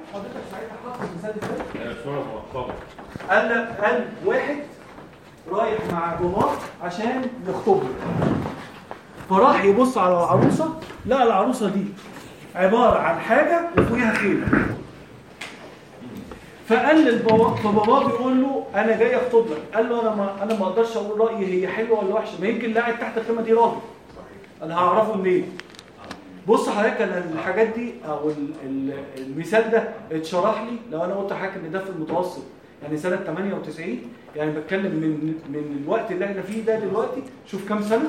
حضرتك ساعتها حط المثال ازاي صورة مؤقتة قال لك قال واحد رايح مع باباه عشان يخطب له فراح يبص على العروسه لقى العروسه دي عباره عن حاجه وفوقيها خيل فقال للبابا فباباه بيقول له انا جاي اخطب لك قال له انا ما انا ما اقدرش اقول رايي هي حلوه ولا وحشه ما يمكن اللي قاعد تحت الخيمه دي راجل انا هعرفه منين بص حضرتك انا الحاجات دي او ال- ال- المثال ده اتشرح لي لو انا قلت لحضرتك ان ده في المتوسط يعني سنه 98 يعني بتكلم من من الوقت اللي احنا فيه ده دلوقتي شوف كام سنه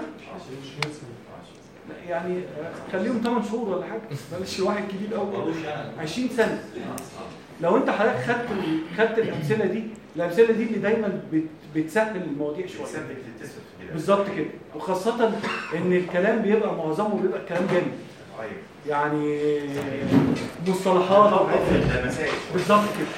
لا، يعني آه، خليهم 8 شهور ولا حاجه بلاش واحد كبير قوي 20 سنه لو انت حضرتك خدت ال- خدت الامثله دي الامثله دي اللي دايما بت- بتسهل المواضيع شويه بالظبط كده وخاصه ان الكلام بيبقى معظمه بيبقى كلام جامد يعني مصطلحات وحاجات. بالظبط كده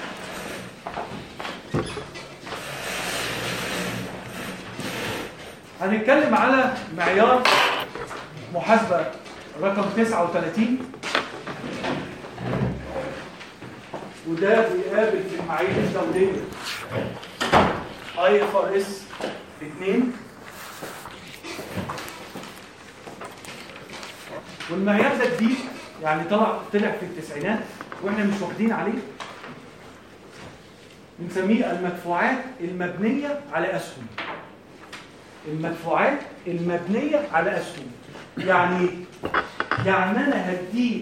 هنتكلم على معيار محاسبة رقم 39 وده بيقابل في المعايير الدولية اي اف ار اس 2 والمعيار ده جديد يعني طلع طلع في التسعينات واحنا مش واخدين عليه بنسميه المدفوعات المبنية على أسهم المدفوعات المبنية على أسهم يعني إيه؟ يعني أنا هديك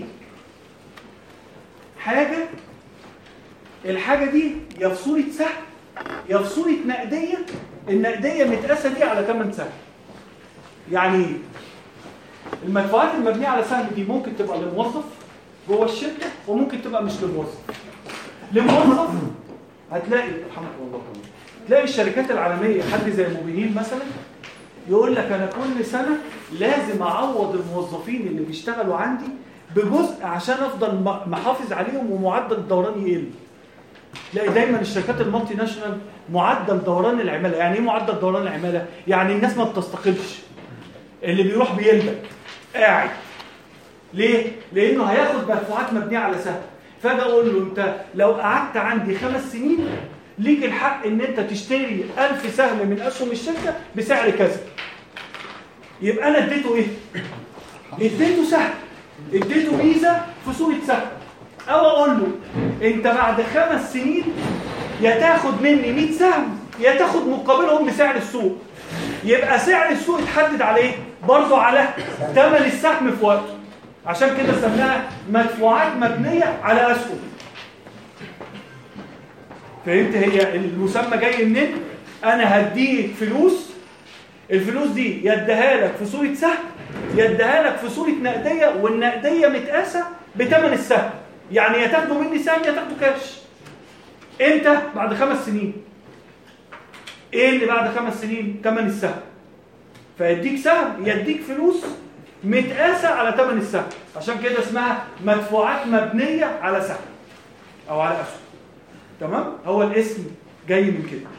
حاجة الحاجة دي يا في صورة سهم يا في صورة نقدية النقدية متقاسة دي على ثمن سهم يعني إيه؟ المدفوعات المبنية على سهم دي ممكن تبقى للموظف جوه الشركة وممكن تبقى مش للموظف للموظف هتلاقي رحمك الله تلاقي الشركات العالمية حد زي موبينيل مثلا يقول لك انا كل سنة لازم اعوض الموظفين اللي بيشتغلوا عندي بجزء عشان افضل م- محافظ عليهم ومعدل الدوران يقل تلاقي دايما الشركات المالتي ناشونال معدل دوران العماله يعني ايه معدل دوران العماله يعني الناس ما بتستقلش اللي بيروح بيلبك قاعد ليه لانه هياخد مدفوعات مبنيه على سهم فاجي اقول له انت لو قعدت عندي خمس سنين ليك الحق ان انت تشتري ألف سهم من اسهم الشركه بسعر كذا يبقى انا اديته ايه اديته سهم اديته ميزه في صوره سهم او اقول له انت بعد خمس سنين يا تاخد مني 100 سهم يا تاخد مقابلهم بسعر السوق يبقى سعر السوق اتحدد على ايه برضه على ثمن السهم في وقته عشان كده سماها مدفوعات مبنيه على اسهم فهمت هي المسمى جاي منين انا هديك فلوس الفلوس دي يديها لك في صوره سهم يديها لك في صوره نقديه والنقديه متقاسه بثمن السهم يعني يا تاخدوا مني سهم يا تاخدوا كاش امتى بعد خمس سنين ايه اللي بعد خمس سنين ثمن السهم فيديك سهم يديك فلوس متقاسه على ثمن السهم عشان كده اسمها مدفوعات مبنيه على سهم او على اسهم تمام هو الاسم جاي من كده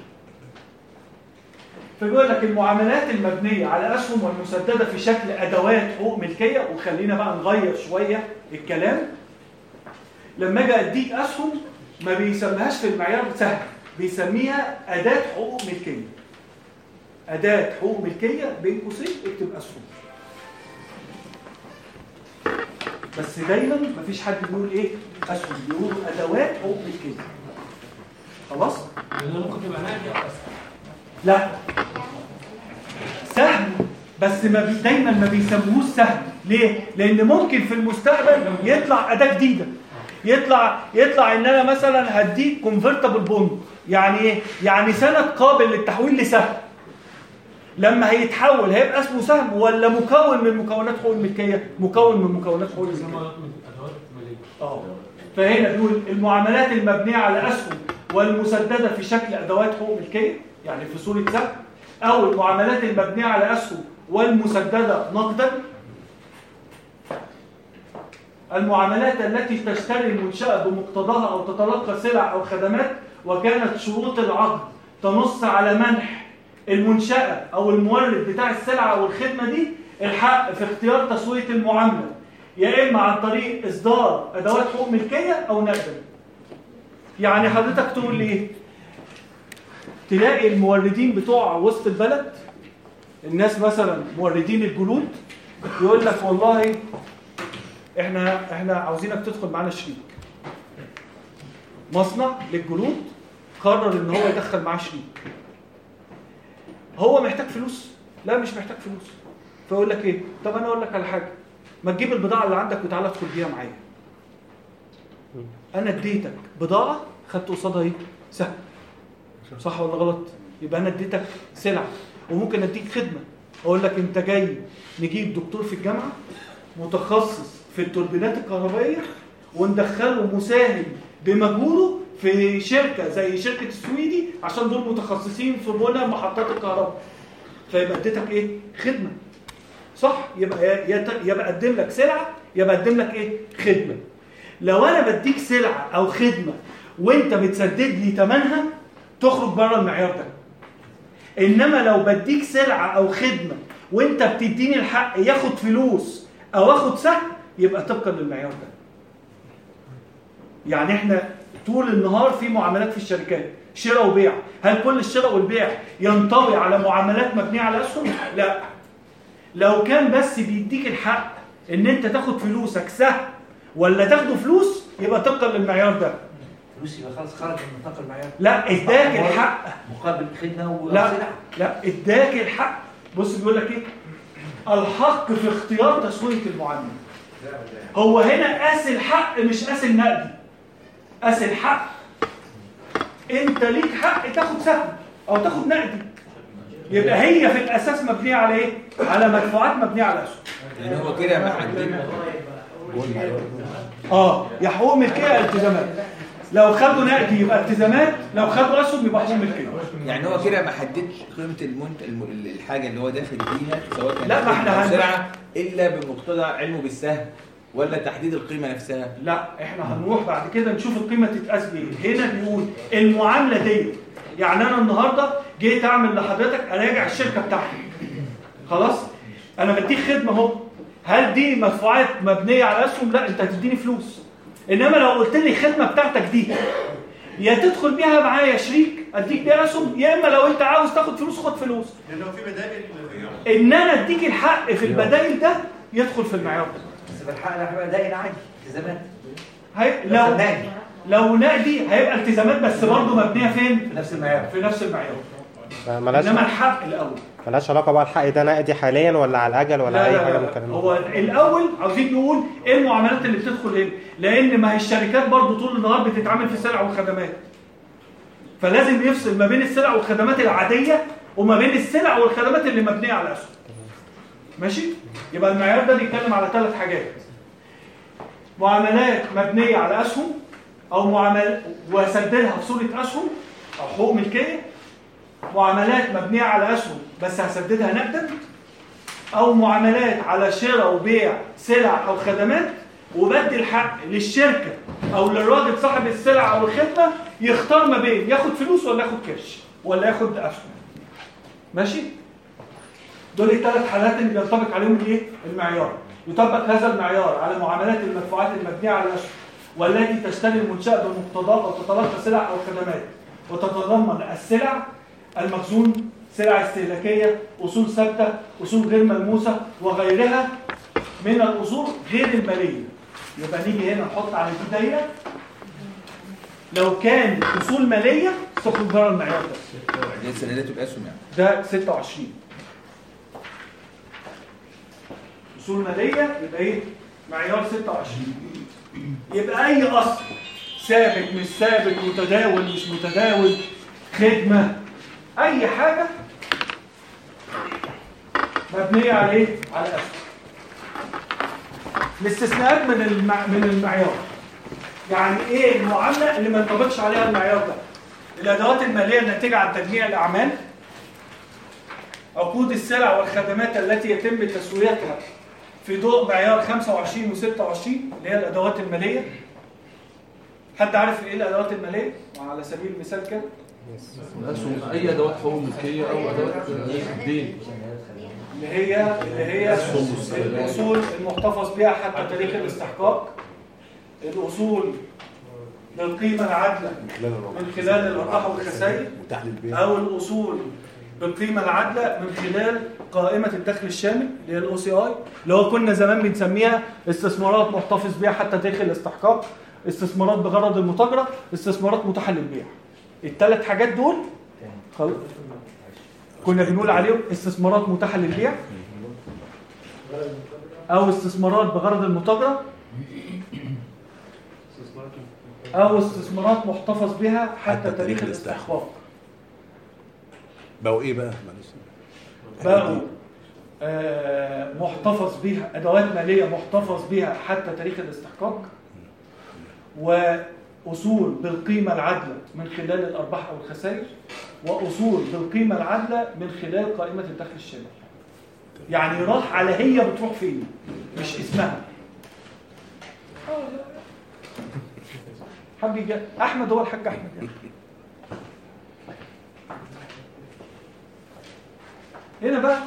فبيقول لك المعاملات المبنيه على اسهم والمسدده في شكل ادوات حقوق ملكيه وخلينا بقى نغير شويه الكلام لما اجي اديك اسهم ما بيسميهاش في المعيار سهم بيسميها اداه حقوق ملكيه اداه حقوق ملكيه بين قوسين اكتب اسهم بس دايما مفيش حد بيقول ايه اسهم بيقولوا ادوات حقوق ملكيه خلاص لأنه ممكن تبقى نقدي أو أسهم لا سهم بس ما بي دايما ما بيسموهوش سهم ليه لان ممكن في المستقبل يطلع اداه جديده يطلع يطلع ان انا مثلا هديك كونفرتبل بوند يعني ايه يعني سند قابل للتحويل لسهم لما هيتحول هيبقى اسمه سهم ولا مكون من مكونات حقوق الملكيه مكون من مكونات حقوق زي الملكيه ما قلت من أدوات مالية اه فهنا بيقول المعاملات المبنية على أسهم والمسددة في شكل أدوات حقوق ملكية يعني في صورة سهم أو المعاملات المبنية على أسهم والمسددة نقدا المعاملات التي تشتري المنشأة بمقتضاها أو تتلقى سلع أو خدمات وكانت شروط العقد تنص على منح المنشأة أو المورد بتاع السلعة أو الخدمة دي الحق في اختيار تسوية المعاملة يا إما عن طريق إصدار أدوات حقوق ملكية أو نقدا يعني حضرتك تقول لي ايه تلاقي الموردين بتوع وسط البلد الناس مثلا موردين الجلود يقول لك والله احنا احنا عاوزينك تدخل معانا شريك مصنع للجلود قرر ان هو يدخل معاه شريك هو محتاج فلوس لا مش محتاج فلوس فيقول لك ايه طب انا اقول لك على حاجه ما تجيب البضاعه اللي عندك وتعالى ادخل بيها معايا انا اديتك بضاعه خدت قصادها ايه سهم صح ولا غلط يبقى انا اديتك سلعه وممكن اديك خدمه اقول لك انت جاي نجيب دكتور في الجامعه متخصص في التوربينات الكهربائيه وندخله مساهم بمجهوده في شركه زي شركه السويدي عشان دول متخصصين في بناء محطات الكهرباء فيبقى اديتك ايه خدمه صح يبقى يا- يا يا بقدم لك سلعه يا بقدم لك ايه خدمه لو انا بديك سلعه او خدمه وانت بتسدد لي ثمنها تخرج بره المعيار ده انما لو بديك سلعه او خدمه وانت بتديني الحق ياخد فلوس او اخد سهم يبقى طبقا للمعيار ده يعني احنا طول النهار في معاملات في الشركات شراء وبيع هل كل الشراء والبيع ينطوي على معاملات مبنيه على اسهم لا لو كان بس بيديك الحق ان انت تاخد فلوسك سهم ولا تاخده فلوس يبقى طبقا للمعيار ده فلوس يبقى خلاص خرج من نطاق المعيار لا اداك الحق مقابل خدمه لا وسلع لا اداك الحق بص بيقول لك ايه الحق في اختيار تسويه المعامله هو هنا قاس الحق مش قاس النقدي قاس الحق انت ليك حق تاخد سهم او تاخد نقدي يبقى هي في الاساس مبنيه على ايه على مدفوعات مبنيه على اسهم يعني هو كده محدد اه يا حقوق ملكيه التزامات لو خدوا نقدي يبقى التزامات لو خدوا اسهم يبقى حقوق ملكيه يعني هو كده ما حددش قيمه المنت... الم... الحاجه اللي هو داخل بيها سواء كانت لا، ما احنا خدمة أو هن- سلعه الا بمقتضى علمه بالسهم ولا تحديد القيمه نفسها لا احنا هنروح بعد كده نشوف القيمه تتقاس بايه هنا بيقول المعامله دي يعني انا النهارده جيت اعمل لحضرتك اراجع الشركه بتاعتي خلاص انا بديك خدمه اهو هل دي مدفوعات مبنيه على اسهم لا انت هتديني فلوس انما لو قلت لي الخدمه بتاعتك دي يا تدخل بيها معايا شريك اديك بيها اسهم يا اما لو انت عاوز تاخد فلوس خد فلوس لانه في بدائل ان انا اديك الحق في البدائل ده يدخل في المعيار ده بس في الحق ده هيبقى دائن عادي التزامات هي لو لو نادي لو نقدي هيبقى التزامات بس برضه مبنيه فين؟ في نفس المعيار في نفس المعيار ملاش انما الحق الاول ملاش علاقه بقى الحق ده نقدي حاليا ولا على الاجل ولا لا اي لا حاجه لا, من لا. الكلام ده هو الاول عاوزين نقول ايه المعاملات اللي بتدخل هنا لان ما هي الشركات برضه طول النهار بتتعامل في سلع وخدمات فلازم يفصل ما بين السلع والخدمات العاديه وما بين السلع والخدمات اللي مبنيه على اسهم ماشي يبقى المعيار ده بيتكلم على ثلاث حاجات معاملات مبنيه على اسهم او معاملات واسددها في صوره اسهم او حقوق ملكيه معاملات مبنيه على اسهم بس هسددها نقدا او معاملات على شراء وبيع سلع او خدمات وبدي الحق للشركه او للراجل صاحب السلع او الخدمه يختار ما بين ياخد فلوس ولا ياخد كاش ولا ياخد اسهم ماشي دول الثلاث حالات اللي بينطبق عليهم الايه المعيار يطبق هذا المعيار على معاملات المدفوعات المبنيه على الاسهم والتي تشتري المنشاه بمقتضاه او تتلقى سلع او خدمات وتتضمن السلع المخزون سلع استهلاكيه اصول ثابته اصول غير ملموسه وغيرها من الاصول غير الماليه يبقى نيجي هنا نحط على دي دايره لو كان اصول ماليه تخرج بره المعيار ده دي السندات الاسهم يعني ده 26 اصول ماليه يبقى ايه معيار 26 يبقى اي اصل ثابت مش ثابت متداول مش متداول خدمه اي حاجه مبنيه على ايه على اسهم الاستثناءات من المع... من المعيار يعني ايه المعامله اللي ما ينطبقش عليها المعيار ده الادوات الماليه الناتجه عن تجميع الاعمال عقود السلع والخدمات التي يتم تسويتها في ضوء معيار 25 و26 اللي هي الادوات الماليه حد عارف ايه الادوات الماليه على سبيل المثال كده الأسهم أي أدوات حقوق ملكية أو أدوات الدين اللي هي اللي هي الاصول المحتفظ بها حتى تاريخ الاستحقاق الاصول بالقيمة العادلة من خلال الأرباح والخسائر متاح للبيع أو الأصول بالقيمة العادلة من خلال قائمة الدخل الشامل اللي هي الأو سي آي اللي هو كنا زمان بنسميها استثمارات محتفظ بها حتى تاريخ الاستحقاق استثمارات بغرض المتاجرة استثمارات متاحة للبيع الثلاث حاجات دول خلاص كنا بنقول عليهم استثمارات متاحة للبيع أو استثمارات بغرض المتاجرة أو استثمارات محتفظ بها حتى تاريخ الاستحقاق بقوا ايه بقى معلش بقوا آه، محتفظ بها ادوات ماليه محتفظ بها حتى تاريخ الاستحقاق واصول بالقيمه العادله من خلال الارباح او الخسائر واصول بالقيمه العادله من خلال قائمه الدخل الشامل يعني راح على هي بتروح فين مش اسمها حاج جا- احمد هو الحاج احمد يعني. هنا بقى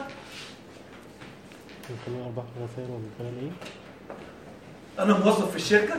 من خلال أرباح وخسائر ومن خلال إيه؟ انا موظف في الشركه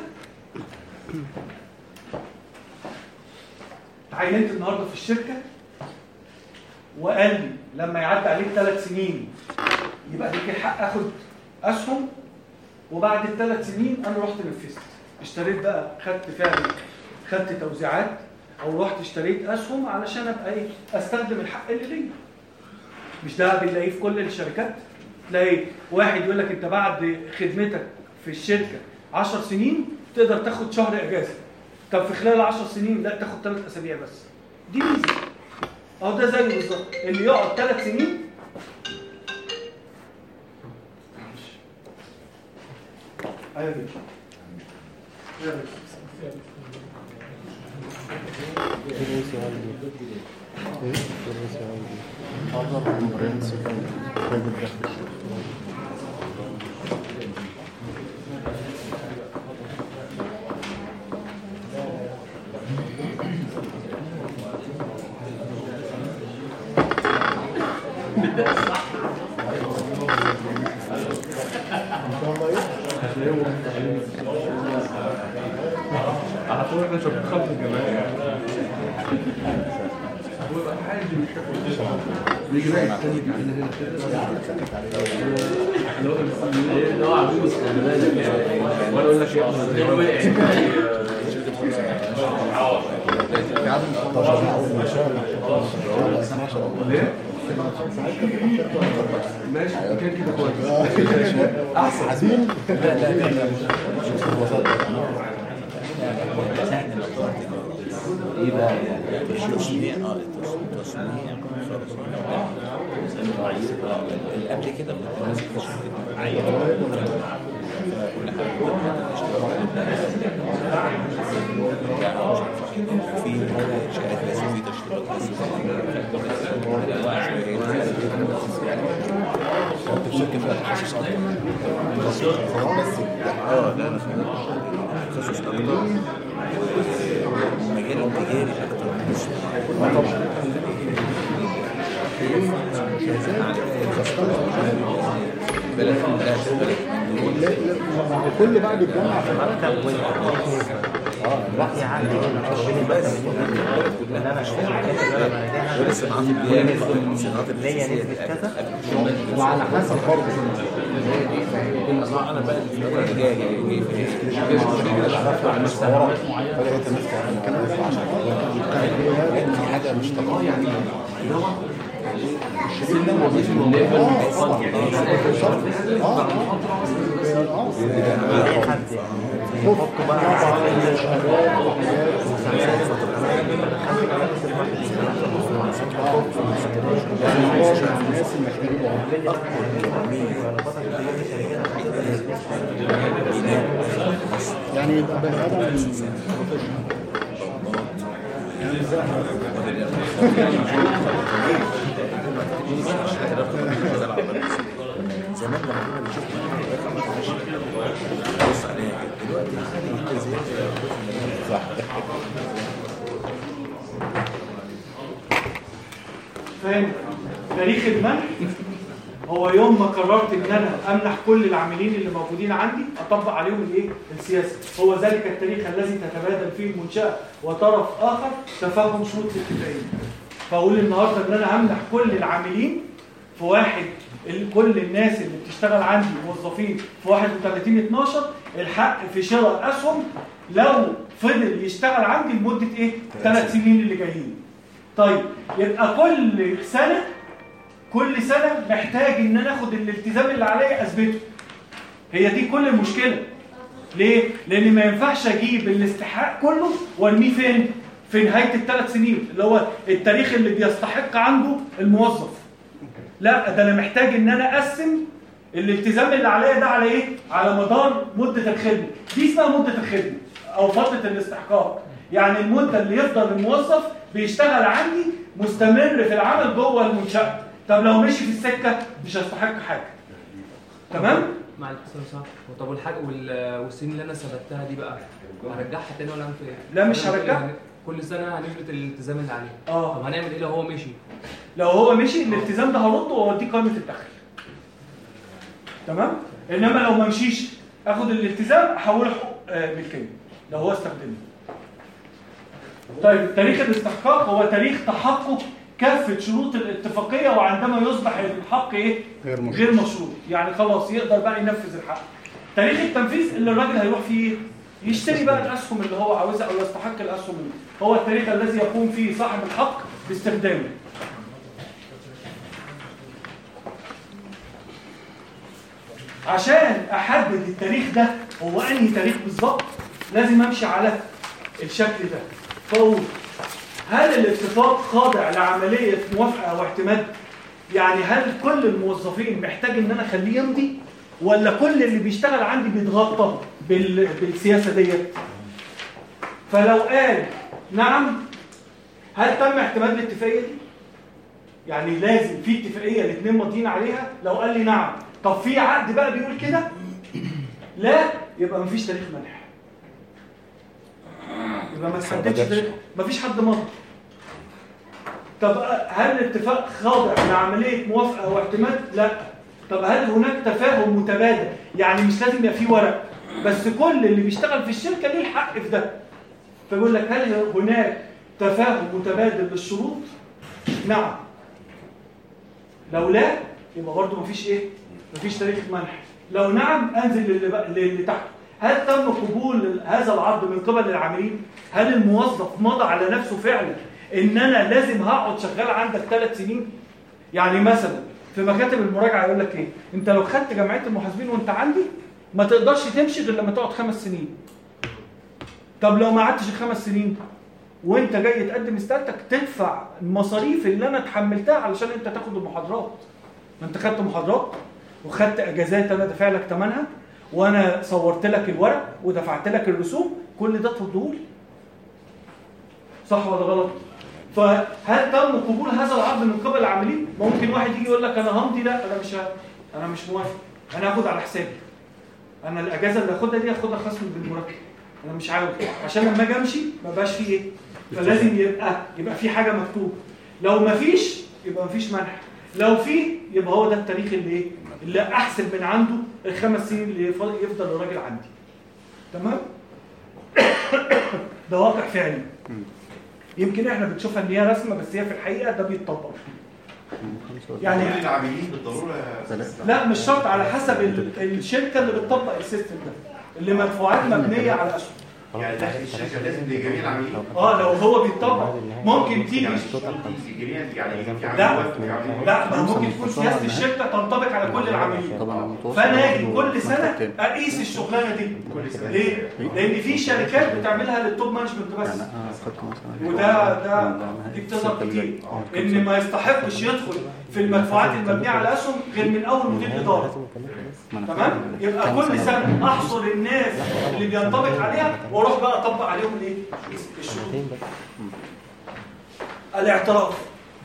تعينت النهارده في الشركه وقال لي لما يعدي عليك ثلاث سنين يبقى ليك الحق اخد اسهم وبعد الثلاث سنين انا رحت نفذت اشتريت بقى خدت فعلا خدت توزيعات او رحت اشتريت اسهم علشان ابقى ايه استخدم الحق اللي ليا مش ده بنلاقيه في كل الشركات تلاقي واحد يقول لك انت بعد خدمتك في الشركه 10 سنين تقدر تاخد شهر اجازه طب في خلال 10 سنين لا تاخد ثلاث اسابيع بس دي ميزه اهو ده زيه بالظبط اللي يقعد ثلاث سنين ايوه يا باشا. يا باشا. إيه الأو سي آي دي؟ إيه؟ إيه الأو سي آي دي؟ على طول احنا شغالين خلف الجماعه هو يبقى حاجه مش يجي بقى يستني هنا هنا كده اللي هو اللي هو عجوز خلي بالك يعني. وانا اقول لك يا ابني ليه؟ ماشي كان كده كويس احسن حزين لا لا لا لا ايه بقى التصنيع اه التصنيع اللي قبل كده كنت ماسك في شركه عينه كل حاجه في شهادات لازم في تشريبات لازم في شركه فيها تخصص اكتر بس اه لا لا تخصص اكتر مجال التجاري اكتر بلد بلد بلد كل بقى بيتجمع في مكتب اه لوحدي عندي هنا ربنا بس ان انا اشوف الحاجات اللي انا بعملها والصناعات البيئية الصناعات ليا الأساسية نسبة كذا وعلى حسب برضه انا بقى التجاري بدأت تمسك على مكان أربعة عشان في حاجة مش طبيعية اي حد يحط بقى على شهادات وحاجات الناس المحتاجين يعني يبقى بني ادم زمان لما كنا بنشوف بص عليها كده دلوقتي انت زيادة صح فاهم تاريخ المنح هو يوم ما قررت ان انا امنح كل العاملين اللي موجودين عندي اطبق عليهم الايه السياسه هو ذلك التاريخ الذي تتبادل فيه المنشاه وطرف اخر تفهم شروط الاتفاقيه فاقول النهارده ان انا همنح كل العاملين في واحد ال- كل الناس اللي بتشتغل عندي موظفين في 31 12 الحق في شراء اسهم لو فضل يشتغل عندي لمده ايه؟ ثلاث سنين اللي جايين. طيب يبقى كل سنه كل سنه محتاج ان انا اخد الالتزام اللي عليا اثبته. هي دي كل المشكله. ليه؟ لان ما ينفعش اجيب الاستحقاق كله وارميه فين؟ في نهايه الثلاث سنين اللي هو التاريخ اللي بيستحق عنده الموظف. لا ده انا محتاج ان انا اقسم الالتزام اللي عليا ده على ايه؟ على مدار مده الخدمه. دي اسمها مده الخدمه او فتره الاستحقاق. يعني المده اللي يفضل الموظف بيشتغل عندي مستمر في العمل جوه المنشاه. طب لو مشي في السكه مش هيستحق حاجه. تمام؟ مع الاتصال صح طب والحاجه وال- والسنين اللي انا ثبتها دي بقى هرجعها تاني ولا اعمل فيها ايه؟ لا، مش هنعمل إيه؟ هرجعها. كل سنه هنثبت الالتزام اللي عليه اه طب هنعمل ايه لو هو مشي؟ لو هو مشي الالتزام ده هرده واوديه قائمه الدخل. تمام؟ انما لو ما مشيش اخد الالتزام احوله حقوق آه، ملكيه لو هو استخدمه. طيب تاريخ الاستحقاق هو تاريخ تحقق كافه شروط الاتفاقيه وعندما يصبح الحق ايه؟ غير مشروط. غير مشروط، يعني خلاص يقدر بقى ينفذ الحق. تاريخ التنفيذ اللي الراجل هيروح فيه ايه؟ يشتري بقى الاسهم اللي هو عاوزها او يستحق الاسهم اللي هو التاريخ الذي يقوم فيه صاحب الحق باستخدامه. عشان احدد التاريخ ده هو انهي تاريخ بالظبط لازم امشي على الشكل ده فاقول هل الاتفاق خاضع لعمليه موافقه او اعتماد يعني هل كل الموظفين محتاج ان انا اخليه يمضي ولا كل اللي بيشتغل عندي بيتغطى بال... بالسياسه ديت فلو قال نعم هل تم اعتماد الاتفاقيه دي يعني لازم في اتفاقيه الاثنين ماضيين عليها لو قال لي نعم طب في عقد بقى بيقول كده لا يبقى مفيش تاريخ منح يبقى ما تحددش تاريخ مفيش حد مضى طب هل الاتفاق خاضع لعمليه موافقه او اعتماد لا طب هل هناك تفاهم متبادل يعني مش لازم يبقى في ورق بس كل اللي بيشتغل في الشركه ليه الحق في ده فيقول لك هل هناك تفاهم متبادل بالشروط نعم لو لا يبقى برضه مفيش ايه مفيش تاريخ منح لو نعم انزل للي, بقى- للي تحت هل تم قبول هذا العرض من قبل العاملين هل الموظف مضى على نفسه فعلا ان انا لازم هقعد شغال عندك ثلاث سنين يعني مثلا في مكاتب المراجعه يقول لك ايه انت لو خدت جمعيه المحاسبين وانت عندي ما تقدرش تمشي غير لما تقعد خمس سنين طب لو ما قعدتش الخمس سنين وانت جاي تقدم استقالتك تدفع المصاريف اللي انا اتحملتها علشان انت تاخد المحاضرات ما انت خدت محاضرات وخدت اجازات انا دافع لك ثمنها وانا صورت لك الورق ودفعت لك الرسوم كل ده تردهولي صح ولا غلط فهل تم قبول هذا العرض من قبل العاملين ممكن واحد يجي يقول لك انا همضي لا انا مش ه... انا مش موافق انا هاخد على حسابي انا الاجازه اللي هاخدها دي هاخدها خصم بالمرتب انا مش عاوز عشان لما اجي امشي ما بقاش فيه ايه فلازم يبقى يبقى في حاجه مكتوبه لو ما فيش يبقى ما فيش منح لو في يبقى هو ده التاريخ اللي ايه اللي احسب من عنده الخمس سنين اللي يفضل يفضل الراجل عندي تمام ده واقع فعلي يمكن احنا بنشوفها ان هي رسمه بس هي في الحقيقه ده بيتطبق يعني كل العاملين بالضروره لا مش شرط على حسب ال- الشركه اللي بتطبق السيستم ده اللي مدفوعات مبنيه على اسهم يعني داخل الشركه لازم لجميع العاملين اه لو هو بيطبق ممكن تيجي يعني جميع يعني في لا عامل واحد، في عامل لا ما ممكن تكون سياسه الشركه تنطبق على كل العاملين طبعا المتوسط فانا اجي كل سنه اقيس الشغلانه دي كل سنه ليه؟ لان في شركات بتعملها للتوب مانجمنت بس يعني انا خدت مثلا وده ده دي بتظهر كتير ان ما يستحقش يدخل في المدفوعات المبنيه على الاسهم غير من اول مدير اداره تمام يبقى كل سنه احصر الناس اللي بينطبق عليها واروح بقى اطبق عليهم الايه الشروط الاعتراف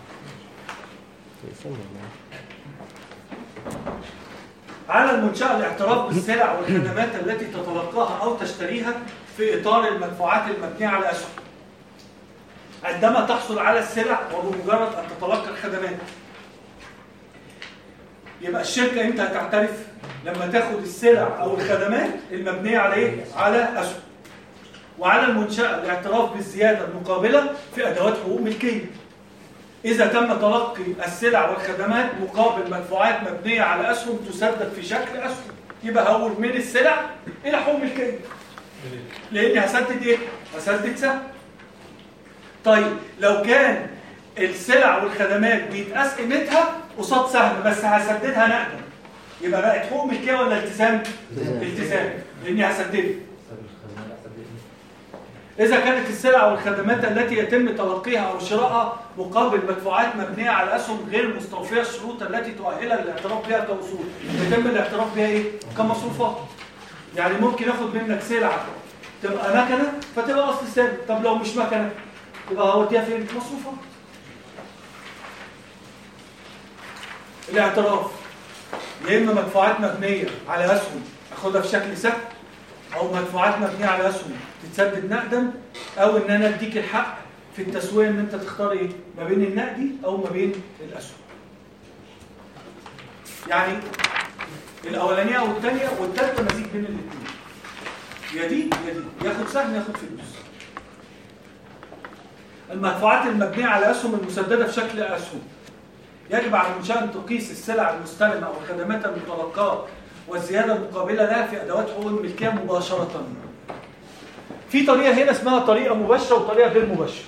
على المنشأة الاعتراف بالسلع والخدمات التي تتلقاها أو تشتريها في إطار المدفوعات المبنية على أسهم عندما تحصل على السلع وبمجرد أن تتلقى الخدمات يبقى الشركه امتى هتعترف لما تاخد السلع او الخدمات المبنيه على ايه على اسهم وعلى المنشاه الاعتراف بالزياده المقابله في ادوات حقوق ملكيه إذا تم تلقي السلع والخدمات مقابل مدفوعات مبنية على أسهم تسدد في شكل أسهم يبقى هقول من السلع إلى حقوق ملكية لأني هسدد إيه؟ هسدد سهم طيب لو كان السلع والخدمات بيتقاس قيمتها قصاد سهم بس هسددها نقدا يبقى بقت حقوق ملكية ولا التزام؟ التزام لأني هسددها إذا كانت السلع والخدمات التي يتم تلقيها أو شرائها مقابل مدفوعات مبنية على أسهم غير مستوفية الشروط التي تؤهلها للاعتراف بها كوصول يتم الاعتراف بها إيه؟ كمصروفات يعني ممكن آخد منك سلعة تبقى مكنة فتبقى أصل ثابت طب لو مش مكنة يبقى هوديها فين؟ مصروفات الاعتراف يا إما مدفوعات مبنية على أسهم أخدها في شكل سهم او مدفوعات مبنيه على اسهم تتسدد نقدا او ان انا اديك الحق في التسويه ان انت تختار ايه ما بين النقدي او ما بين الاسهم يعني الاولانيه او الثانيه والثالثه مزيج بين الاثنين يا دي يا دي ياخد سهم ياخد فلوس المدفوعات المبنيه على اسهم المسدده في شكل اسهم يجب على المنشاه ان تقيس السلع المستلمه او الخدمات المتلقاه والزياده المقابله لها في ادوات حقوق الملكيه مباشره. في طريقه هنا اسمها طريقه مباشره وطريقه غير مباشره.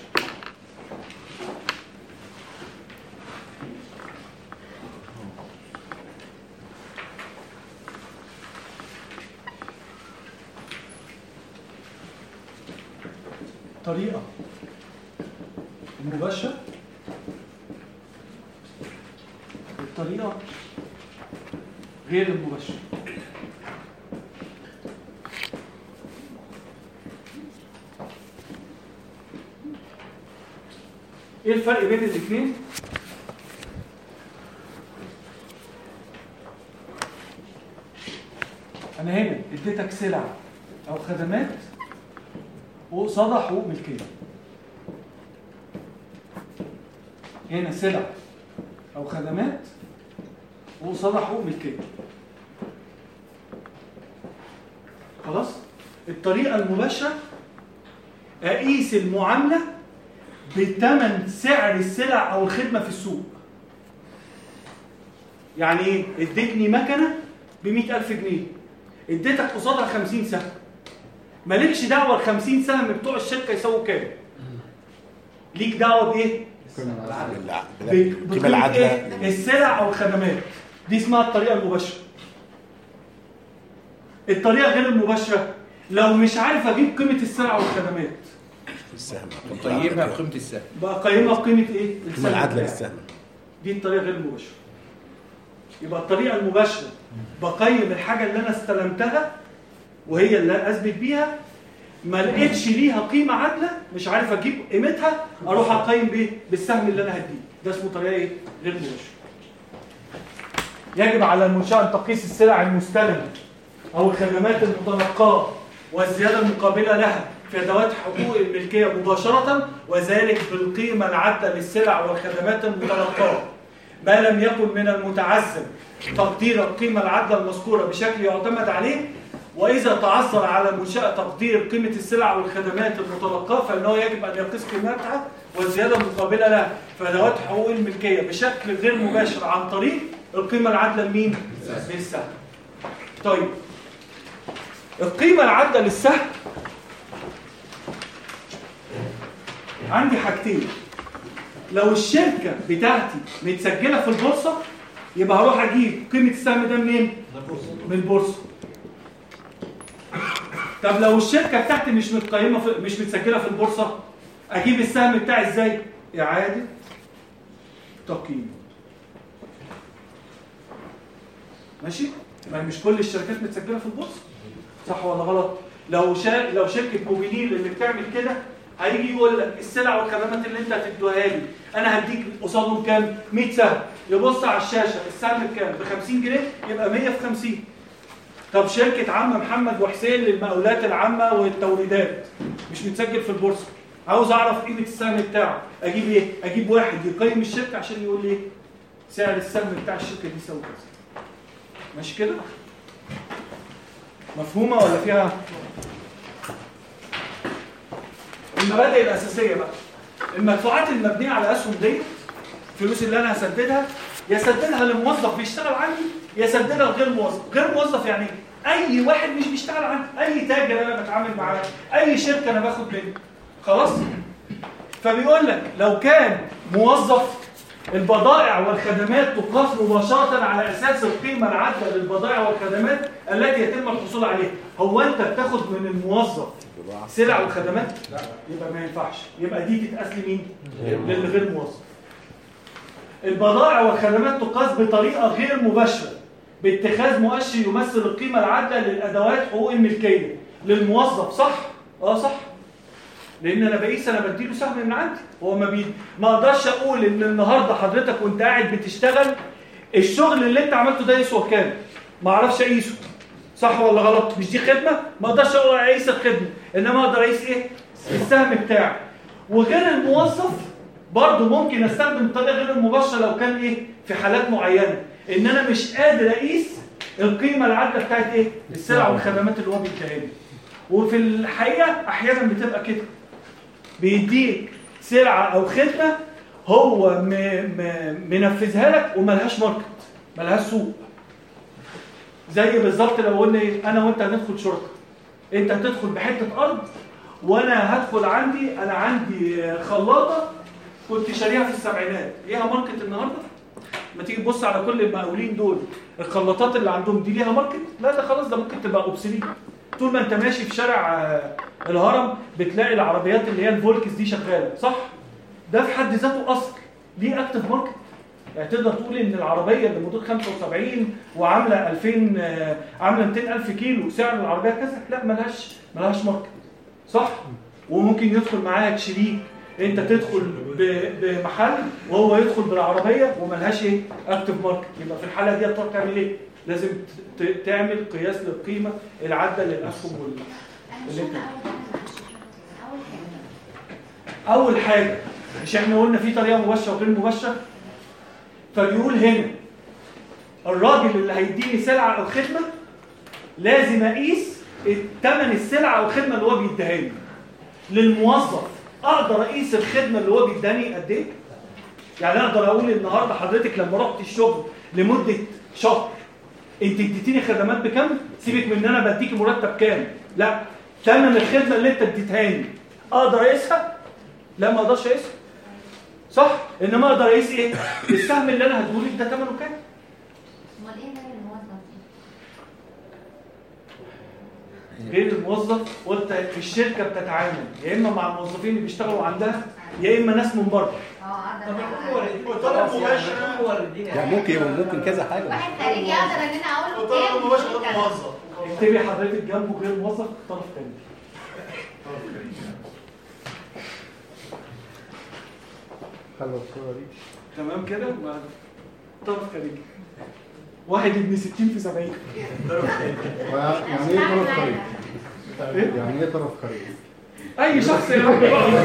طريقه مباشره الطريقه غير المباشره ايه الفرق بين الاثنين انا هنا اديتك سلع او خدمات وقصادها حقوق ملكيه هنا سلع او خدمات وقصادها حقوق ملكيه خلاص الطريقه المباشره اقيس المعامله بثمن سعر السلع او الخدمه في السوق يعني ايه اديتني مكنه ب 100000 جنيه اديتك قصادها 50 سهم مالكش دعوه ال 50 سهم بتوع الشركه يساووا كام ليك دعوه بايه ب- القيمة بقيمة العادلة إيه؟ السلع او الخدمات دي اسمها الطريقه المباشره الطريقه غير المباشره لو مش عارف اجيب قيمه السلع والخدمات السهم طيبها بقيمه السهم بقيمها بقيمه ايه القيمة السهم العادلة بتاعي. للسهم دي الطريقه غير المباشره يبقى الطريقه المباشره بقيم الحاجه اللي انا استلمتها وهي اللي اثبت بيها ما لقيتش ليها قيمه عادله مش عارف اجيب قيمتها اروح اقيم بايه بالسهم اللي انا هديه ده اسمه طريقه ايه غير مباشره يجب على المنشاه ان تقيس السلع المستلمه او الخدمات المتلقاه والزياده المقابله لها في ادوات حقوق الملكيه مباشره وذلك بالقيمه العادله للسلع والخدمات المتلقاه ما لم يكن من المتعذر تقدير القيمه العادله المذكوره بشكل يعتمد عليه واذا تعذر على المنشاه تقدير قيمه السلع والخدمات المتلقاه فانه يجب ان يقيس قيمتها والزياده المقابله لها في ادوات حقوق الملكيه بشكل غير مباشر عن طريق القيمه العادله لمين؟ للسهم. طيب القيمه العادله للسهم عندي حاجتين لو الشركه بتاعتي متسجله في البورصه يبقى هروح اجيب قيمه السهم ده منين؟ من البورصه طب لو الشركه بتاعتي مش متقيمه في مش متسجله في البورصه اجيب السهم بتاعي ازاي؟ اعاده تقييم ماشي؟ ما هي مش كل الشركات متسجله في البورصه صح ولا غلط؟ لو شا... لو شركه موبينيل اللي بتعمل كده هيجي يقول لك السلع والخدمات اللي انت هتدوها لي انا هديك قصادهم كام؟ 100 سهم يبص على الشاشه السهم بكام؟ ب 50 جنيه يبقى 100 في 50 طب شركه عم محمد وحسين للمقاولات العامه والتوريدات مش متسجل في البورصه عاوز اعرف قيمه السهم بتاعه اجيب ايه؟ اجيب واحد يقيم الشركه عشان يقول لي ايه؟ سعر السهم بتاع الشركه دي يساوي كذا ماشي كده مفهومه ولا فيها المبادئ الاساسيه بقى المدفوعات المبنيه على اسهم دي الفلوس اللي انا هسددها يسددها لموظف بيشتغل عندي يسددها لغير موظف غير موظف يعني إيه؟ اي واحد مش بيشتغل عندي اي تاجر انا بتعامل معاه اي شركه انا باخد منه خلاص فبيقول لك لو كان موظف البضائع والخدمات تقاس مباشرة على أساس القيمة العادلة للبضائع والخدمات التي يتم الحصول عليها هو أنت بتاخد من الموظف سلع وخدمات؟ لا يبقى ما ينفعش يبقى دي تتقاس لمين؟ للغير موظف البضائع والخدمات تقاس بطريقة غير مباشرة باتخاذ مؤشر يمثل القيمة العادلة للأدوات حقوق الملكية للموظف صح؟ اه صح لان انا بقيس انا بديله سهم من عندي هو ما بي ما اقدرش اقول ان النهارده حضرتك وانت قاعد بتشتغل الشغل اللي انت عملته ده يسوى كام ما اعرفش اقيسه صح ولا غلط مش دي خدمه ما اقدرش اقول اقيس الخدمه انما اقدر اقيس ايه السهم بتاعي وغير الموظف برضه ممكن استخدم الطريقه غير المباشره لو كان ايه في حالات معينه ان انا مش قادر اقيس القيمه العادله بتاعت ايه السلع والخدمات اللي هو بيديها لي وفي الحقيقه احيانا بتبقى كده بيديك سلعه او خدمه هو م... م... منفذها لك وملهاش ماركت ملهاش سوق زي بالظبط لو قلنا ايه انا وانت هندخل شركه انت هتدخل بحته ارض وانا هدخل عندي انا عندي خلاطه كنت شاريها في السبعينات ليها ماركت النهارده ما تيجي تبص على كل المقاولين دول الخلاطات اللي عندهم دي ليها ماركت لا ده خلاص ده ممكن تبقى اوبسليت طول ما انت ماشي في شارع آه، الهرم بتلاقي العربيات اللي هي الفولكس دي شغاله صح ده في حد ذاته اصل ليه اكتف ماركت يعني تقدر تقول ان العربيه اللي موديل 75 وعامله 2000 آه، عامله 200000 كيلو سعر العربيه كذا لا ملهاش ملهاش ماركت صح وممكن يدخل معاك شريك انت تدخل ب- بمحل وهو يدخل بالعربيه وملهاش ايه اكتف ماركت يبقى في الحاله دي هتروح تعمل ايه لازم ت- ت- تعمل قياس للقيمه العادله للاسهم وال انا مش فاهمه اول حاجه اول حاجه اول حاجه مش احنا قلنا في طريقه مباشره وغير مباشره فبيقول هنا الراجل اللي هيديني سلعه او خدمه لازم اقيس ثمن السلعه او الخدمه اللي هو بيديها لي للموظف اقدر اقيس الخدمه اللي هو بيداني قد ايه يعني اقدر اقول النهارده حضرتك لما رحت الشغل لمده شهر انت اديتيني خدمات بكام سيبك من ان انا بديكي مرتب كام لا ثمن الخدمه اللي انت اديتهاني اقدر اقيسها لا ما اقدرش اقيسها صح انما اقدر اقيس ايه السهم اللي انا هديهولك ده ثمنه كام امال ايه غير الموظف غير الموظف قلت في الشركه بتتعامل يا اما مع الموظفين اللي بيشتغلوا عندها يا اما ناس من بره اه طب اقدر يكون أعرف. موردين خلاص يعني يكون موردين لا يعني ممكن ممكن كذا حاجه واحد خارجي اقدر ان انا اقول له كام كذا. اكتبي حضرتك جنبه غير موظف طرف تاني خلوا الصورة دي تمام كده ما- طرف خارجي واحد ابن 60 في 70 يعني ايه طرف خارجي؟ يعني ايه طرف خارجي؟ اي شخص يعمل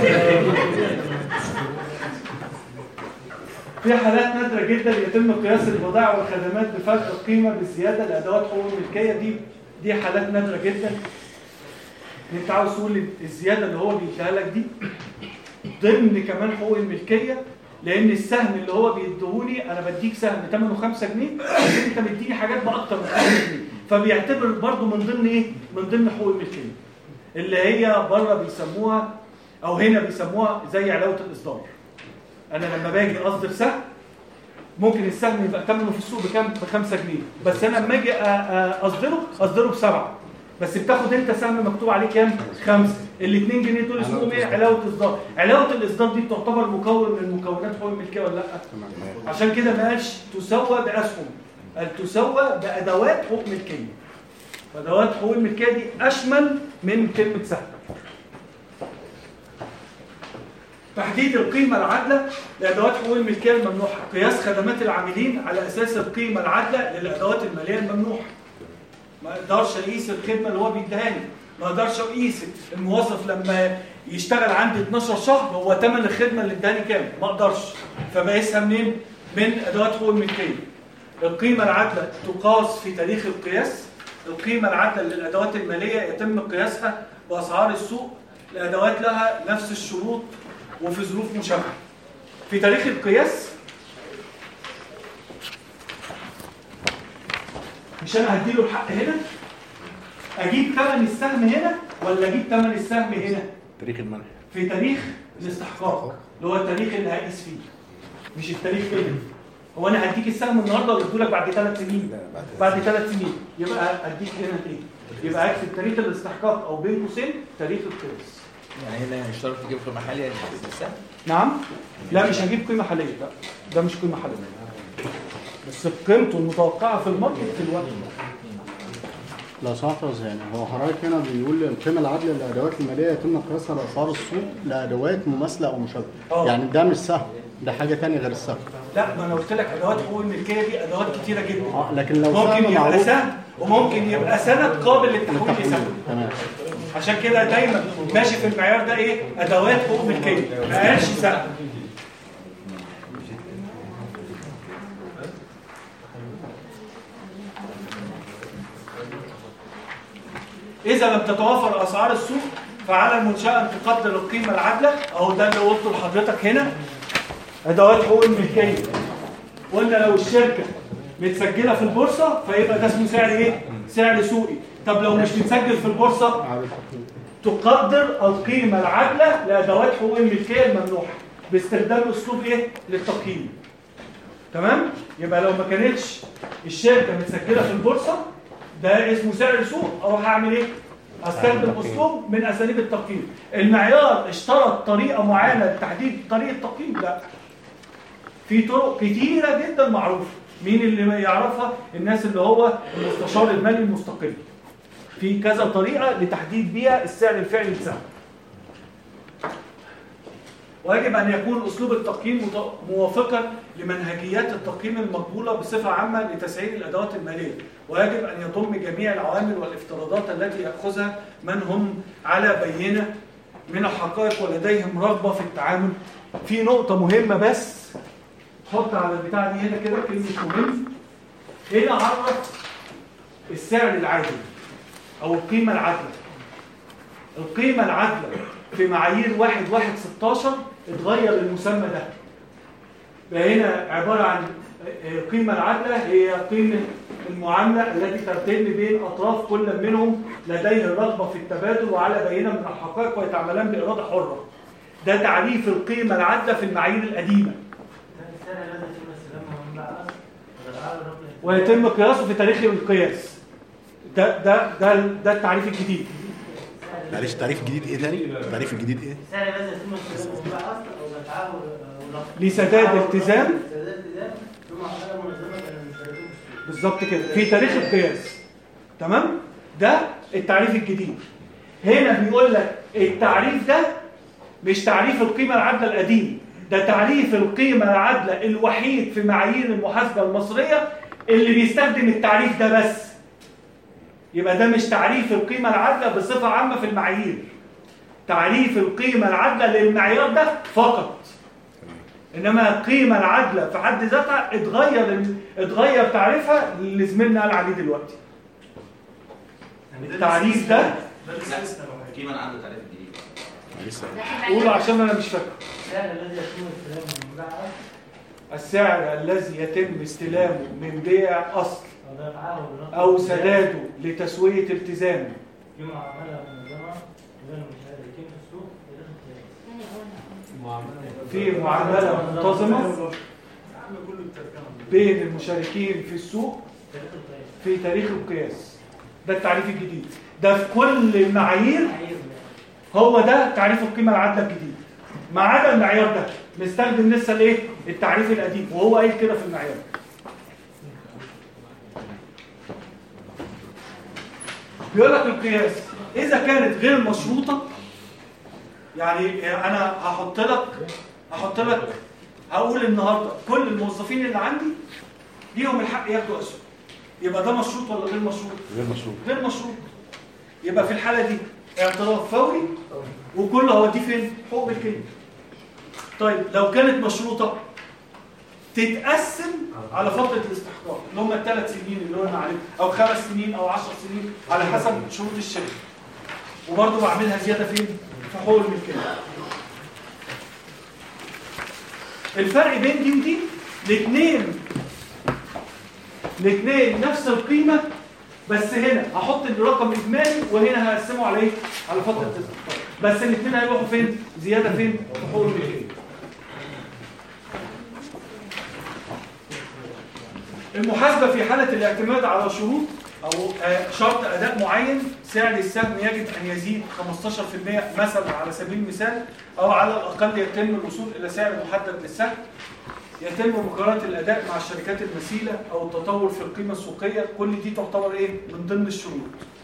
في حالات نادرة جدا يتم قياس البضائع والخدمات بفرق القيمة بالزيادة لأدوات حقوق الملكية دي دي حالات نادرة جدا إن انت عاوز تقول الزيادة اللي هو بيديها لك دي ضمن كمان حقوق الملكية لأن السهم اللي هو بيديهولي أنا بديك سهم ثمنه 5 جنيه بس أنت مديني حاجات بأكتر من 5 جنيه فبيعتبر برضه من ضمن إيه؟ من ضمن حقوق الملكية اللي هي بره بيسموها او هنا بيسموها زي علاوه الاصدار انا لما باجي اصدر سهم ممكن السهم يبقى ثمنه في السوق بكام ب 5 جنيه بس انا لما اجي أ- أ- اصدره اصدره بسبعه بس بتاخد انت سهم مكتوب عليه كام؟ خمسه ال 2 جنيه دول اسمهم ايه؟ علاوه اصدار علاوه الاصدار دي تعتبر مكون من مكونات حقوق الملكيه ولا لا؟ عشان كده ما قالش تسوى باسهم قال تسوى بادوات حقوق ملكيه فادوات حقوق الملكيه دي اشمل من كلمه سهم تحديد القيمة العادلة لأدوات حقوق الملكية الممنوحة قياس خدمات العاملين على أساس القيمة العادلة للأدوات المالية الممنوحة ما اقدرش اقيس الخدمه اللي هو بيديها لي ما اقدرش اقيس الموظف لما يشتغل عندي 12 شهر هو ثمن الخدمه اللي اداني كام ما اقدرش فبقيسها منين من ادوات حقوق الملكيه القيمة العادلة تقاس في تاريخ القياس القيمة العادلة للأدوات المالية يتم قياسها بأسعار السوق الأدوات لها نفس الشروط وفي ظروف مشابهة في تاريخ القياس مش أنا هديله الحق هنا أجيب ثمن السهم هنا ولا أجيب ثمن السهم هنا تاريخ المنح في تاريخ الاستحقاق اللي هو التاريخ اللي هقيس فيه مش التاريخ هنا هو انا هديك السهم النهارده واديه لك بعد ثلاث سنين بعد ثلاث سنين يبقى اديك هنا ايه يبقى اكتب تاريخ الاستحقاق او بين قوسين تاريخ القياس يعني هنا اشترط تجيب في محل يعني السهم نعم لا مش هجيب قيمه حاليه لا ده مش قيمه حاليه بس قيمته المتوقعه في الماركت في الوقت ده لو سمحت يا أستاذ يعني هو حضرتك هنا بيقول القيمة العادلة للأدوات المالية يتم قياسها بأسعار السوق لأدوات مماثلة أو مشابهة آه. يعني ده مش سهم ده حاجة تانية غير السهم لا ما انا قلت لك ادوات حقوق الملكيه دي ادوات كتيره جدا اه لكن لو ممكن سهم يبقى معروف سهم وممكن يبقى سند قابل للتحويل للتحويل لسهم تمام عشان كده دايما ماشي في المعيار ده ايه ادوات حقوق ملكيه ما قالش سهم اذا لم تتوافر اسعار السوق فعلى المنشاه ان تقدر القيمه العادله اهو ده اللي قلته لحضرتك هنا ادوات حقوق الملكيه قلنا لو الشركه متسجله في البورصه فيبقى ده اسمه سعر ايه سعر سوقي طب لو مش متسجل في البورصه تقدر القيمة العادلة لأدوات حقوق الملكية الممنوحة باستخدام أسلوب إيه؟ للتقييم. تمام؟ يبقى لو ما كانتش الشركة متسجلة في البورصة ده اسمه سعر سوق أروح أعمل إيه؟ أستخدم أسلوب من أساليب التقييم. المعيار اشترط طريقة معينة لتحديد طريقة تقييم؟ لا. في طرق كتيرة جدا معروفة. مين اللي يعرفها؟ الناس اللي هو المستشار المالي المستقل. في كذا طريقة لتحديد بيها السعر الفعلي للسهم ويجب أن يكون أسلوب التقييم مت- موافقا لمنهجيات التقييم المقبولة بصفة عامة لتسعير الأدوات المالية ويجب أن يضم جميع العوامل والافتراضات التي يأخذها من هم على بينة من الحقائق ولديهم رغبة في التعامل في نقطة مهمة بس حط على البتاع دي هنا كده كلمة مهم هنا عرف السعر العادل او القيمه العادله القيمه العادله في معايير 1 1 16 اتغير المسمى ده بقى هنا عباره عن القيمه العادله هي قيمه المعامله التي ترتبط بين اطراف كل منهم لديه الرغبه في التبادل وعلى بينه من الحقائق ويتعاملان باراده حره ده تعريف القيمه العادله في المعايير القديمه ويتم قياسه في تاريخ القياس ده ده ده ده التعريف الجديد معلش التعريف الجديد ايه تاني؟ التعريف الجديد ايه؟ السعر لازم يتم استخدامه بقى اصلا او بتعامل او لا لسداد التزام سداد التزام ثم حاجه منظمه كان المشتركين بالظبط كده في تاريخ القياس تمام ده التعريف الجديد هنا بيقول لك التعريف ده مش تعريف القيمه العادله القديم ده تعريف القيمه العادله الوحيد في معايير المحاسبه المصريه اللي بيستخدم التعريف ده بس يبقى ده مش تعريف القيمه العادله بصفه عامه في المعايير تعريف القيمه العادله للمعيار ده فقط انما القيمه العادله في حد ذاتها اتغير اتغير تعريفها اللي زميلنا قال عليه دلوقتي التعريف ده القيمه اللي عنده تعريف جديد لسه قوله عشان انا مش فاكر السعر الذي يتم استخدامه من بيع اصل السعر الذي يتم استلامه من بيع اصل او دفعه بنقد او سداده لتسويه التزامه في معامله منظمه بين المشاركين في السوق بداخل القياس في معامله منتظمه بين المشاركين في السوق تاريخ القياس في تاريخ القياس ده التعريف الجديد ده في كل المعايير معايير هو ده تعريف القيمه العادله الجديد ما عدا المعيار ده مستخدم لسه الايه التعريف القديم وهو قايل كده في المعيار بيقول لك القياس اذا كانت غير مشروطه يعني انا هحط لك هحط لك هقول النهارده كل الموظفين اللي عندي ليهم الحق ياخدوا اسهم يبقى ده مشروط ولا غير مشروط غير مشروط غير مشروط يبقى في الحالة دي اعتراف فوري وكل هوديه فين؟ حقوق الكلمة طيب لو كانت مشروطة تتقسم على فتره الاستحقاق اللي هم الثلاث سنين اللي قلنا عليهم او خمس سنين او 10 سنين على حسب شروط الشركه وبرضه بعملها زياده فين؟ في حقوق الملكيه الفرق بين دي ودي الاثنين الاثنين نفس القيمه بس هنا هحط الرقم اجمالي وهنا هقسمه على ايه؟ على فتره الاستحقاق بس الاثنين هيروحوا فين؟ زياده فين؟ في حقوق الملكيه المحاسبة في حالة الاعتماد على شروط أو آه، شرط أداء معين سعر السهم يجب أن يزيد 15% مثلا على سبيل المثال أو على الأقل يتم الوصول إلى سعر محدد للسهم يتم مقارنة الأداء مع الشركات المثيلة أو التطور في القيمة السوقية كل دي تعتبر إيه؟ من ضمن الشروط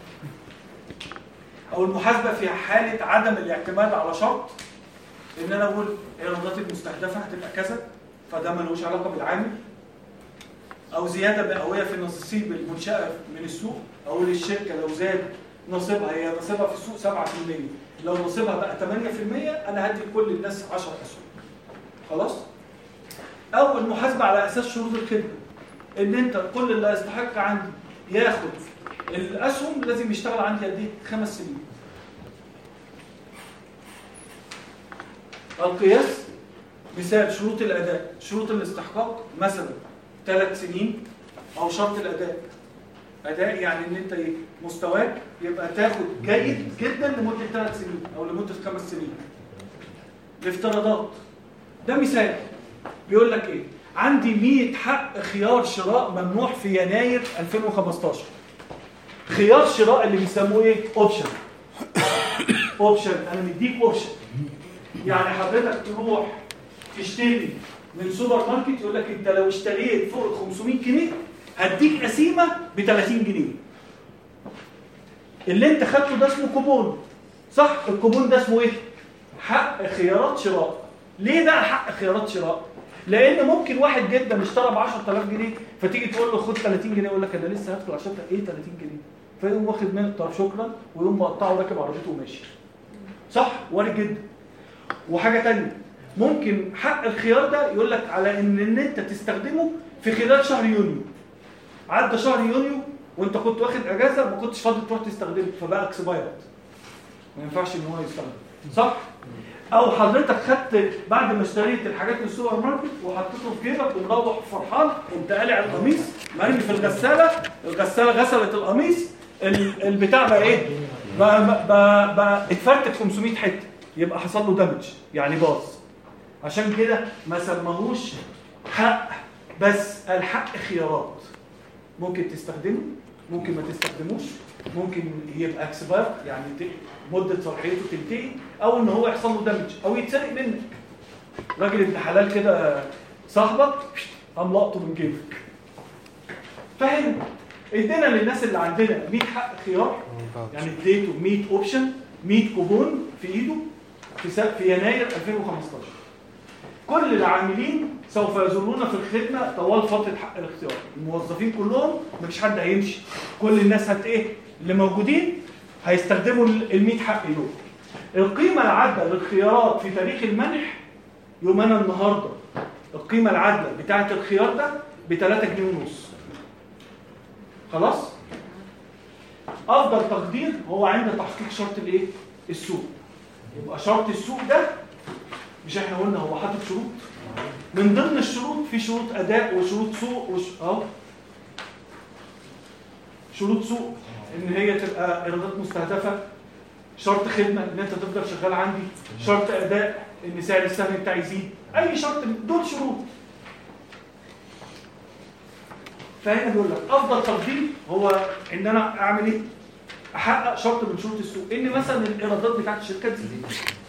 أو المحاسبة في حالة عدم الاعتماد على شرط إن أنا أقول الإيرادات المستهدفة هتبقى كذا فده ملوش علاقة بالعامل او زياده مئويه في نصيب المنشاه من السوق او للشركه لو زاد نصيبها هي نصيبها في السوق 7% لو نصيبها بقى 8% انا هدي لكل الناس 10 اسهم خلاص او المحاسبه على اساس شروط الخدمه ان انت كل اللي يستحق عندي ياخد الاسهم لازم يشتغل عندي قد ايه خمس سنين القياس مثال شروط الاداء شروط الاستحقاق مثلا ثلاث سنين او شرط الاداء اداء يعني ان انت ايه مستواك يبقى تاخد جيد جدا لمده ثلاث سنين او لمده خمس سنين الافتراضات ده مثال بيقول لك ايه عندي 100 حق خيار شراء ممنوح في يناير 2015 خيار شراء اللي بيسموه ايه اوبشن اوبشن انا مديك اوبشن يعني حضرتك تروح تشتري من سوبر ماركت يقول لك انت لو اشتريت فوق ال 500 جنيه هديك قسيمه ب 30 جنيه اللي انت خدته ده اسمه كوبون صح الكوبون ده اسمه ايه حق خيارات شراء ليه بقى حق خيارات شراء لان ممكن واحد جدا اشترى ب 10000 جنيه فتيجي تقول له خد 30 جنيه يقول لك انا لسه هدخل عشان ايه 30 جنيه فيقوم واخد منك طب شكرا ويقوم مقطعه راكب عربيته وماشي صح وارد جدا وحاجه تانية ممكن حق الخيار ده يقول لك على ان ان انت تستخدمه في خلال شهر يونيو عدى شهر يونيو وانت كنت واخد اجازه ما كنتش فاضي تروح تستخدمه فبقى اكسبايرد ما ينفعش ان هو يستخدم صح او حضرتك خدت بعد ما اشتريت الحاجات من السوبر ماركت وحطيته في جيبك ومروح فرحان قمت قالع القميص مرمي في الغساله الغساله غسلت القميص ال- البتاع بقى ايه بقى, بقى, بقى اتفرتك 500 حته يبقى حصل له دامج يعني باظ عشان كده ما سماهوش حق بس الحق خيارات ممكن تستخدمه ممكن ما تستخدموش ممكن يبقى اكسباير يعني ت- مده صلاحيته تنتهي او ان هو يحصل له دامج او يتسرق منك راجل ابن حلال كده صاحبك قام لقطه من جيبك فاهم ادينا للناس اللي عندنا 100 حق خيار يعني اديته 100 اوبشن 100 كوبون في ايده في س- في يناير 2015 كل العاملين سوف يظلون في الخدمه طوال فتره حق الاختيار الموظفين كلهم مفيش حد هيمشي كل الناس هت ايه اللي موجودين هيستخدموا ال 100 حق دول القيمه العادله للخيارات في تاريخ المنح يوم انا النهارده القيمه العادله بتاعه الخيار ده ب 3 جنيه ونص خلاص افضل تقدير هو عند تحقيق شرط الايه السوق يبقى شرط السوق ده مش احنا قلنا هو حاطط شروط من ضمن الشروط في شروط اداء وشروط سوق وش... اه شروط سوق ان هي تبقى ايرادات مستهدفه شرط خدمه ان انت تفضل شغال عندي شرط اداء ان سعر السهم بتاعي يزيد اي شرط من- دول شروط فهنا بيقول لك افضل تقدير هو ان انا اعمل ايه احقق شرط من شروط السوق ان مثلا الايرادات بتاعت الشركات تزيد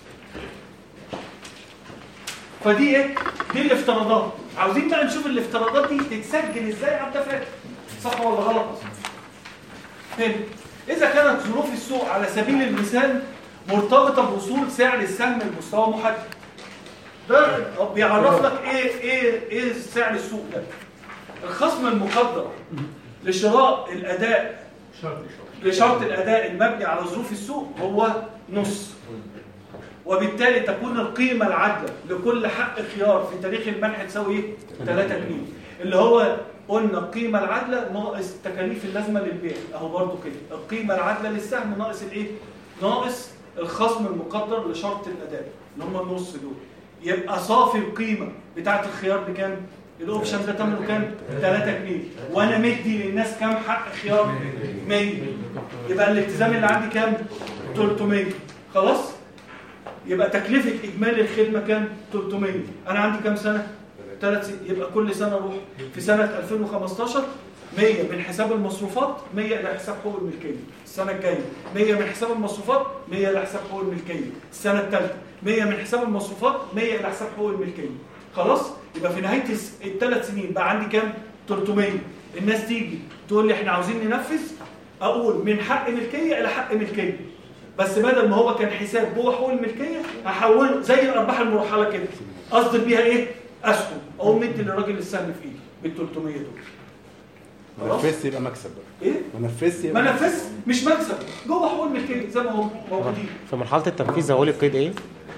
فدي ايه دي الافتراضات عاوزين بقى نشوف الافتراضات دي تتسجل ازاي على الدفاتر صح ولا غلط تاني اذا كانت ظروف السوق على سبيل المثال مرتبطه بوصول سعر السهم لمستوى محدد ده بيعرف لك ايه ايه ايه سعر السوق ده الخصم المقدر لشراء الاداء لشرط الاداء المبني على ظروف السوق هو نص وبالتالي تكون القيمة العادلة لكل حق خيار في تاريخ المنح تساوي ايه؟ 3 جنيه اللي هو قلنا القيمة العادلة ناقص التكاليف اللازمة للبيع اهو برضو كده القيمة العادلة للسهم ناقص الايه؟ ناقص الخصم المقدر لشرط الأداء اللي هم النص دول يبقى صافي القيمة بتاعت الخيار بكام؟ الاوبشن ده ثمنه كام؟ 3 جنيه وانا مدي للناس كام حق خيار؟ 100 يبقى الالتزام اللي عندي كام؟ 300 خلاص؟ يبقى تكلفة إجمالي الخدمة كام؟ 300 أنا عندي كام سنة؟ ثلاث سنين يبقى كل سنة أروح في سنة 2015 100 من حساب المصروفات 100 إلى حساب حقوق الملكية السنة الجاية 100 من حساب المصروفات 100 إلى حساب حقوق الملكية السنة الثالثة 100 من حساب المصروفات 100 إلى حساب حقوق الملكية خلاص؟ يبقى في نهاية الس- الثلاث سنين بقى عندي كام؟ 300 الناس تيجي تقول لي احنا عاوزين ننفذ اقول من حق ملكيه الى حق ملكيه بس بدل ما هو كان حساب جوه حقوق الملكيه هحوله زي الارباح المرحله كده اصدر بيها ايه اسهم او مدي للراجل السهم في ايده بال 300 دول ما خلاص؟ نفذت يبقى مكسب بقى ايه ما نفذت ما يبقى نفذ مش مكسب جوه حقوق الملكيه زي ما هم موجودين في مرحله التنفيذ هقول القيد ايه؟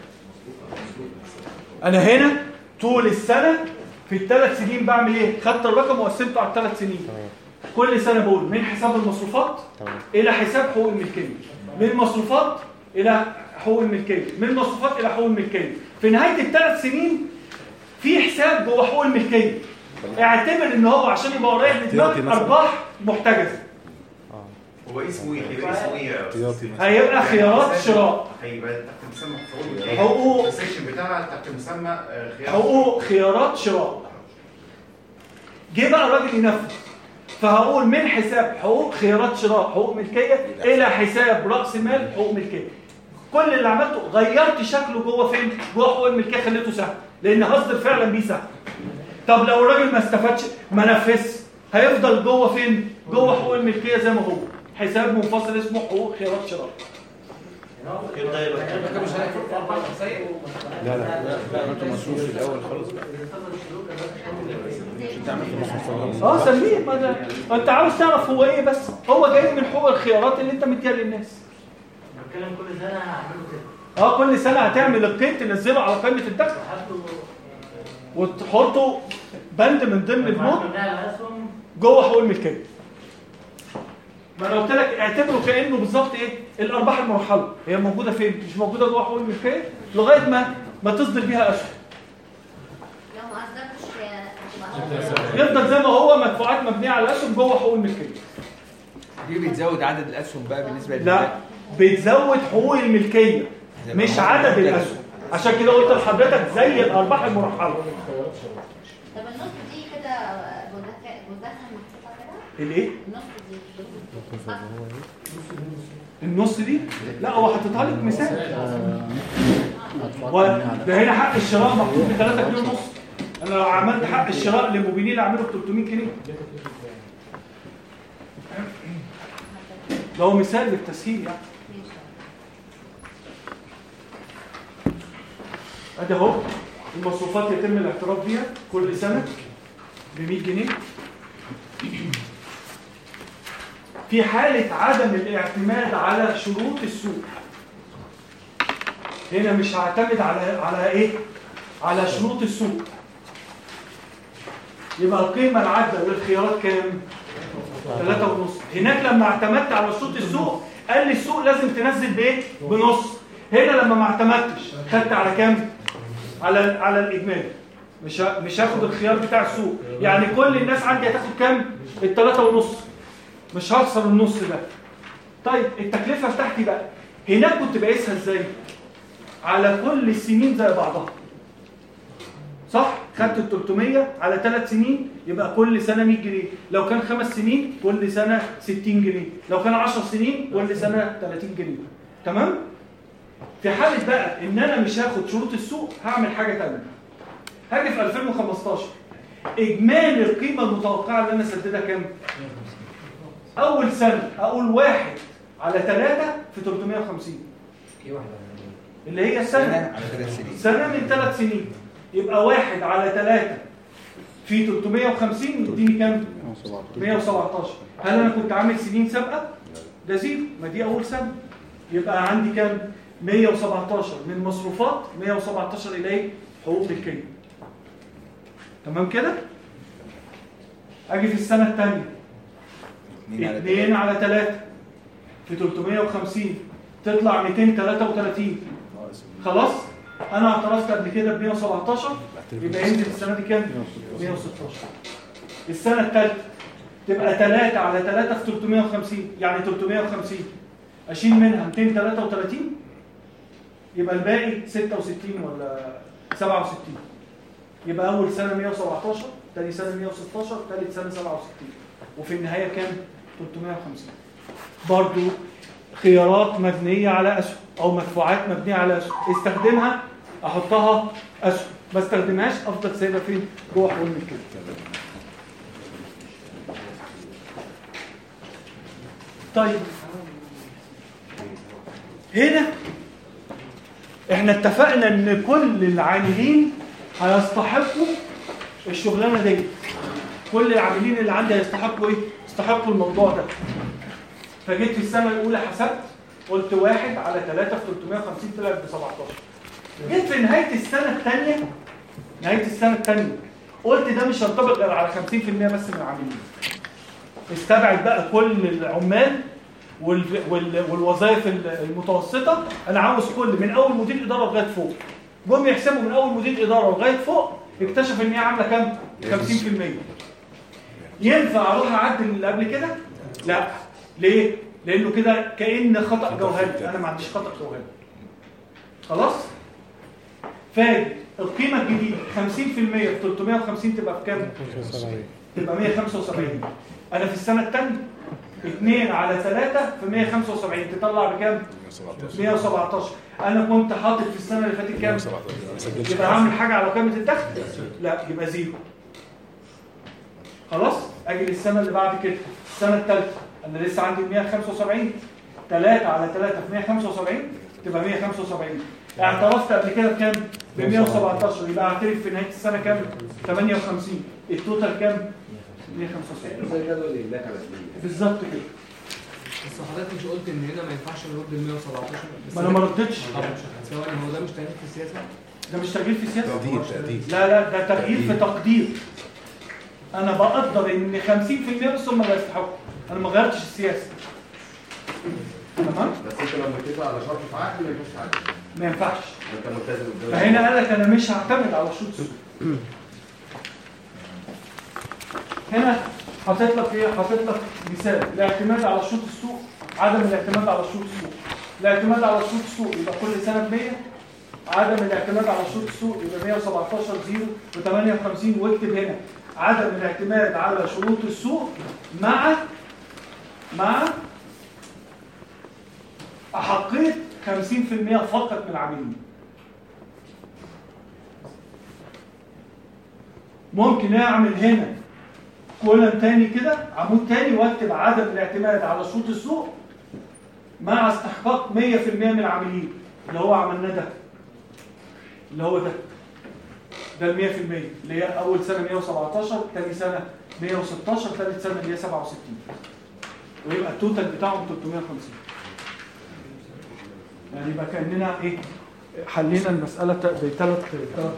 انا هنا طول السنه في الثلاث سنين بعمل ايه خدت الرقم وقسمته على الثلاث سنين تمام كل سنه بقول من حساب المصروفات تمام الى حساب حقوق الملكيه من المصروفات الى حقوق الملكيه من المصروفات الى حقوق الملكيه في نهايه الثلاث سنين في حساب جوه حقوق الملكيه اعتبر ان هو عشان يبقى قريب من احتياطي دماغك مثلا. ارباح محتجزه هو اسمه ايه؟ هيبقى اسمه ايه يا احتياطي أستاذ؟ مثلا. هيبقى خيارات شراء هيبقى تحت مسمى حقوق حقوق السيشن بتاعها تحت مسمى آه، خيار حقوق خيارات شراء جه بقى الراجل ينفذ فهقول من حساب حقوق خيارات شراء حقوق ملكيه الى حساب راس مال حقوق ملكيه كل اللي عملته غيرت شكله جوه فين جوه حقوق الملكيه خليته سهم لان هصدر فعلا بيه سهم طب لو الراجل ما استفادش ما نفذش هيفضل جوه فين جوه حقوق الملكيه زي ما هو حساب منفصل اسمه حقوق خيارات شراء لا لا عملت مصروف في الاول خالص بقى اه سميه ما ده انت عاوز تعرف هو ايه بس هو جاي من حقوق الخيارات اللي انت مديها للناس بتكلم كل سنه هعمله كده اه كل سنه هتعمل القيد تنزله على قائمه الدخل هاخده وتحطه بند من ضمن البنود بتاع الاسهم جوه حقوق الملكيه ما انا قلت لك اعتبره كانه بالظبط ايه الارباح المرحله هي موجوده فين مش موجوده جوه حقوق الملكيه لغايه ما ما تصدر بيها اسهم لو ما قصدكش هتبقى يفضل زي ما هو مدفوعات مبنيه على الاسهم جوه حقوق الملكيه دي بتزود عدد الاسهم بقى بالنسبه لا بتزود حقوق الملكيه مش عدد الاسهم عشان كده قلت لحضرتك زي الارباح المرحله طب النص دي كده جوزها جوزها محطوطه كده الايه النص دي النص دي لا هو حاططها لك مثال مدفوعات و- مبنية على ده هنا حق الشراء محطوط ب 3 جنيه ونص انا لو عملت حق الشراء لموبينيل اعمله ب 300 جنيه ده هو مثال للتسهيل يعني ادي اهو المصروفات يتم الاعتراف بيها كل سنه ب 100 جنيه في حالة عدم الاعتماد على شروط السوق هنا مش هعتمد على على ايه على شروط السوق يبقى القيمة العادلة للخيارات كام ثلاثة ونص هناك لما اعتمدت على شروط السوق قال لي السوق لازم تنزل بايه بنص هنا لما ما اعتمدتش خدت على كام على على الاجمالي مش ه- مش هاخد الخيار بتاع السوق يعني كل الناس عندي هتاخد كام الثلاثة ونص مش هخسر النص ده طيب التكلفة بتاعتي بقى هناك كنت بقيسها ازاي على كل السنين زي بعضها صح خدت ال 300 على ثلاث سنين يبقى كل سنه 100 جنيه لو كان خمس سنين كل سنه 60 جنيه لو كان 10 سنين كل سنه 30 جنيه تمام في حاله بقى ان انا مش هاخد شروط السوق هعمل حاجه ثانيه هاجي في 2015 اجمالي القيمه المتوقعه اللي انا اسددها كام اول سنه اقول واحد على ثلاثة في 350 اللي هي سنه السنه على ثلاث سنين سنة من ثلاث سنين يبقى واحد على ثلاثة في 350 يديني كام؟ 117 هل أنا كنت عامل سنين سابقة؟ ده زيرو ما دي أول سنة يبقى عندي كام؟ 117 من مصروفات 117 الى ايه حقوق ملكيه تمام كده اجي في السنه الثانيه 2 على 3 في 350 تطلع 233 خلاص انا اعترفت قبل كده ب 117 يبقى ينزل السنه دي كام 116 السنه الثالثه تبقى 3 على 3 في 350 يعني 350 اشيل منها 233 يبقى الباقي 66 ولا 67 يبقى اول سنه 117 ثاني سنه 116 ثالث سنه 67 وفي النهايه كام 350 برضو خيارات مبنيه على اسهم او مدفوعات مبنيه على اسهم استخدمها احطها اسهم ما استخدمهاش افضل سايبها فين جوه حقوق الملكيه طيب هنا احنا اتفقنا ان كل العاملين هيستحقوا الشغلانه دي كل العاملين اللي عندي هيستحقوا ايه يستحقوا الموضوع ده فجيت في السنه الاولى حسبت قلت واحد على 3 في 350 طلعت ب 17 جيت في نهايه السنه الثانيه نهايه السنه الثانيه قلت ده مش هينطبق غير على 50% بس من العاملين استبعد بقى كل العمال وال... وال... والوظائف المتوسطه انا عاوز كل من اول مدير اداره لغايه فوق جم يحسبوا من اول مدير اداره لغايه فوق اكتشف ان هي عامله كام 50% ينفع اروح اعدل اللي قبل كده لا ليه لانه كده كان خطا جوهري انا ما عنديش خطا جوهري خلاص فاجئ القيمه الجديده 50% في 350 تبقى بكام تبقى 175 انا في السنه الثانيه 2 على 3 في 175 تطلع بكام 117 انا كنت حاطط في السنه اللي فاتت كام يبقى هعمل حاجه على قيمه الدخل لا يبقى زيرو خلاص اجي للسنه اللي بعد كده السنه الثالثه انا لسه عندي 175 3 على 3 في 175 تبقى 175 اعترفت قبل كده بكام ب 117 يبقى اعترف في نهايه السنه كام 58 التوتال كام 175 زي جدول الإهلاك على سبيل بالظبط كده بس حضرتك مش قلت ان هنا ما ينفعش نرد ال 117 بس ما انا ما ردتش طب مش ثواني هو ده مش تغيير في السياسه؟ ده مش تغيير في السياسه تقدير تقدير لا لا ده تغيير في تقدير انا بقدر ان 50% بس هم اللي يستحقوا انا ما غيرتش السياسه تمام بس انت لما تتفق على شرط في عقد ما ينفعش عقد ما ينفعش انت ملتزم قدام فهنا قال لك انا مش هعتمد على شروط السوق هنا حاطط لك ايه حاطط لك مثال الاعتماد على شروط السوق عدم الاعتماد على شروط السوق الاعتماد على شروط السوق يبقى كل سنه ب 100 عدم الاعتماد على شروط السوق يبقى 117 0 و58 واكتب هنا عدم الاعتماد على شروط السوق مع مع أحقية 50% فقط من العاملين ممكن اعمل هنا كولم تاني كده عمود تاني واكتب عدم الاعتماد على شروط السوق مع استحقاق 100% من العاملين اللي هو عملناه ده اللي هو ده ده ال 100% اللي هي اول سنه 117 ثاني سنه 116 ثالث سنه اللي هي 67 ويبقى التوتال بتاعهم 350 يعني يبقى كاننا ايه حلينا المساله بثلاث ثلاث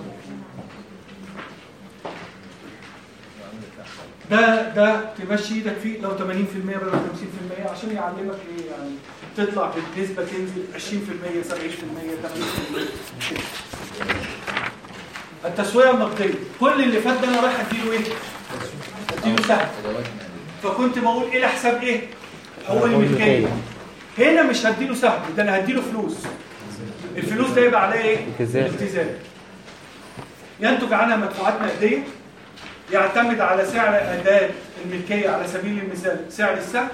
ده ده تمشي ايدك فيه لو 80% بدل 50% عشان يعلمك ايه يعني تطلع بالنسبه تنزل 20% 70% 80% التسويه النقديه كل اللي فات ده انا رايح اديله ايه؟ اديله سهم فكنت بقول ايه لحساب ايه؟ حقوق الملكيه هنا مش هديله سهم ده انا هديله فلوس الفلوس ده يبقى عليها ايه؟ التزام. التزام ينتج عنها مدفوعات نقديه يعتمد على سعر أداة الملكية على سبيل المثال سعر السهم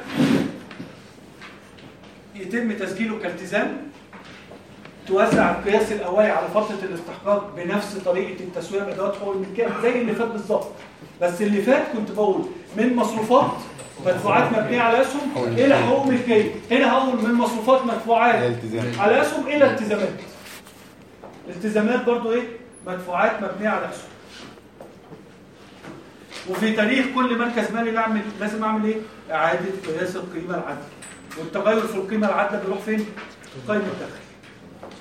يتم تسجيله كالتزام توزع القياس الأولي على فترة الاستحقاق بنفس طريقة التسوية بأدوات حقوق الملكية زي اللي فات بالظبط بس اللي فات كنت بقول من مصروفات مدفوعات مبنية على أسهم إلى حقوق ملكية هنا هقول من مصروفات مدفوعات الالتزام على أسهم إلى التزامات التزامات برضو إيه مدفوعات مبنية على أسهم وفي تاريخ كل مركز مالي بعمل لازم اعمل ايه؟ اعاده قياس القيمه العادله. والتغير في القيمه العادله بيروح فين؟ قيمه الدخل.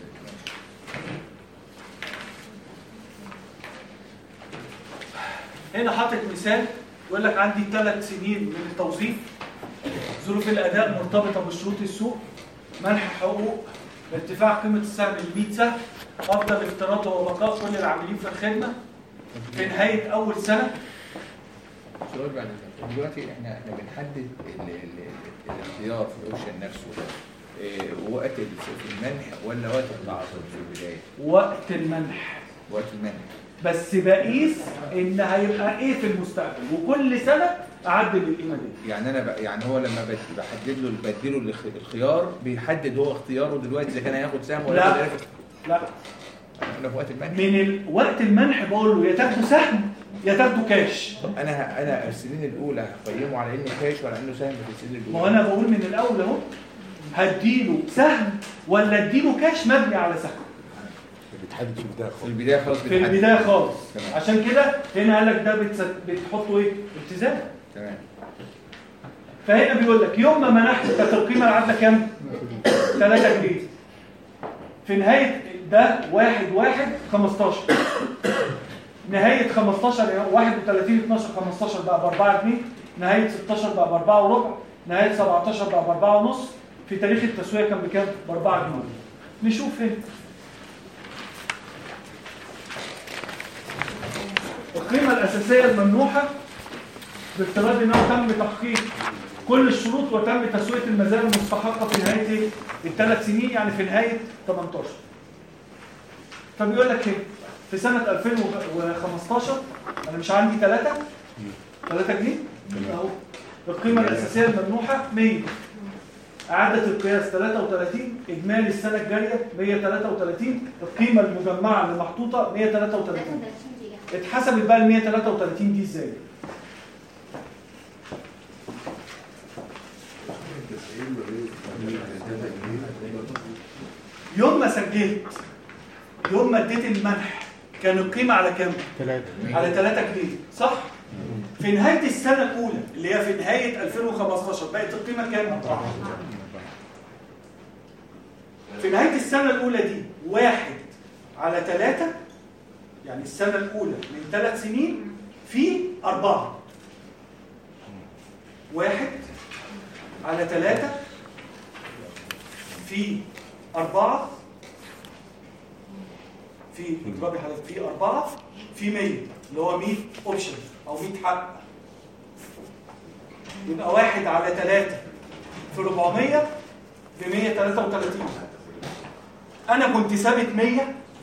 هنا حاطط مثال يقول لك عندي ثلاث سنين من التوظيف ظروف الاداء مرتبطه بشروط السوق منح حقوق ارتفاع قيمه السهم ل 100 سهم افضل افتراض وبقاء كل العاملين في الخدمه في نهايه اول سنه سؤال بعد كده دلوقتي احنا احنا بنحدد ال- ال- ال- الاختيار في الاوشن نفسه إيه، وقت ال- المنح ولا وقت التعاطي في البدايه؟ وقت المنح وقت المنح بس بقيس ان هيبقى ايه في المستقبل وكل سنه اعدل القيمه دي يعني انا بقى يعني هو لما بد- بحدد له بديله الاخ- الخيار بيحدد هو اختياره دلوقتي اذا كان هياخد سهم ولا لا. ياخد لا احنا في وقت المنح من ال- وقت المنح بقول له يا تاخده سهم يا تاخده كاش طب انا ه- انا السنين الاولى هقيمه على انه كاش ولا انه سهم في السنين ما هو الاولى انا بقول من الاول اهو هديله سهم ولا اديله كاش مبني على سهم بيتحدد في البدايه في البدايه خالص في بيتحدد. البدايه خالص تمام. عشان كده هنا قال لك ده بتس- بتحطه ايه التزام تمام فهنا بيقول لك يوم ما منحت كانت القيمه العادله كام 3 جنيه في نهايه ده 1 1 15 نهايه 15 يعني 31 12 15 بقى ب 4 جنيه نهايه 16 بقى ب 4 وربع نهايه 17 بقى ب 4 ونص في تاريخ التسويه كان بكام ب 4 جنيه نشوف هنا القيمه الاساسيه الممنوحه بافتراض انه تم تحقيق كل الشروط وتم تسويه المزايا المستحقه في نهايه إيه؟ الثلاث سنين يعني في نهايه 18 فبيقول لك هنا في سنه 2015 انا مش عندي 3 3 جنيه اهو القيمه الاساسيه الممنوحه 100 اعاده القياس 33 اجمالي السنه الجاريه 133 القيمه المجمعه اللي محطوطه 133 اتحسبت بقى ال 133 دي ازاي؟ يوم ما سجلت يوم ما اديت المنح كان القيمه على كام؟ ثلاثة على 3 جنيه صح؟ في نهايه السنه الاولى اللي هي في نهايه 2015 بقت القيمه كام؟ في نهايه السنه الاولى دي واحد على ثلاثة يعني السنه الاولى من ثلاث سنين في أربعة واحد على ثلاثة في أربعة في اضربي حضرتك في أربعة في 100 اللي هو 100 اوبشن أو 100 حق يبقى واحد على ثلاثة في 400 ب 133 أنا كنت ثابت 100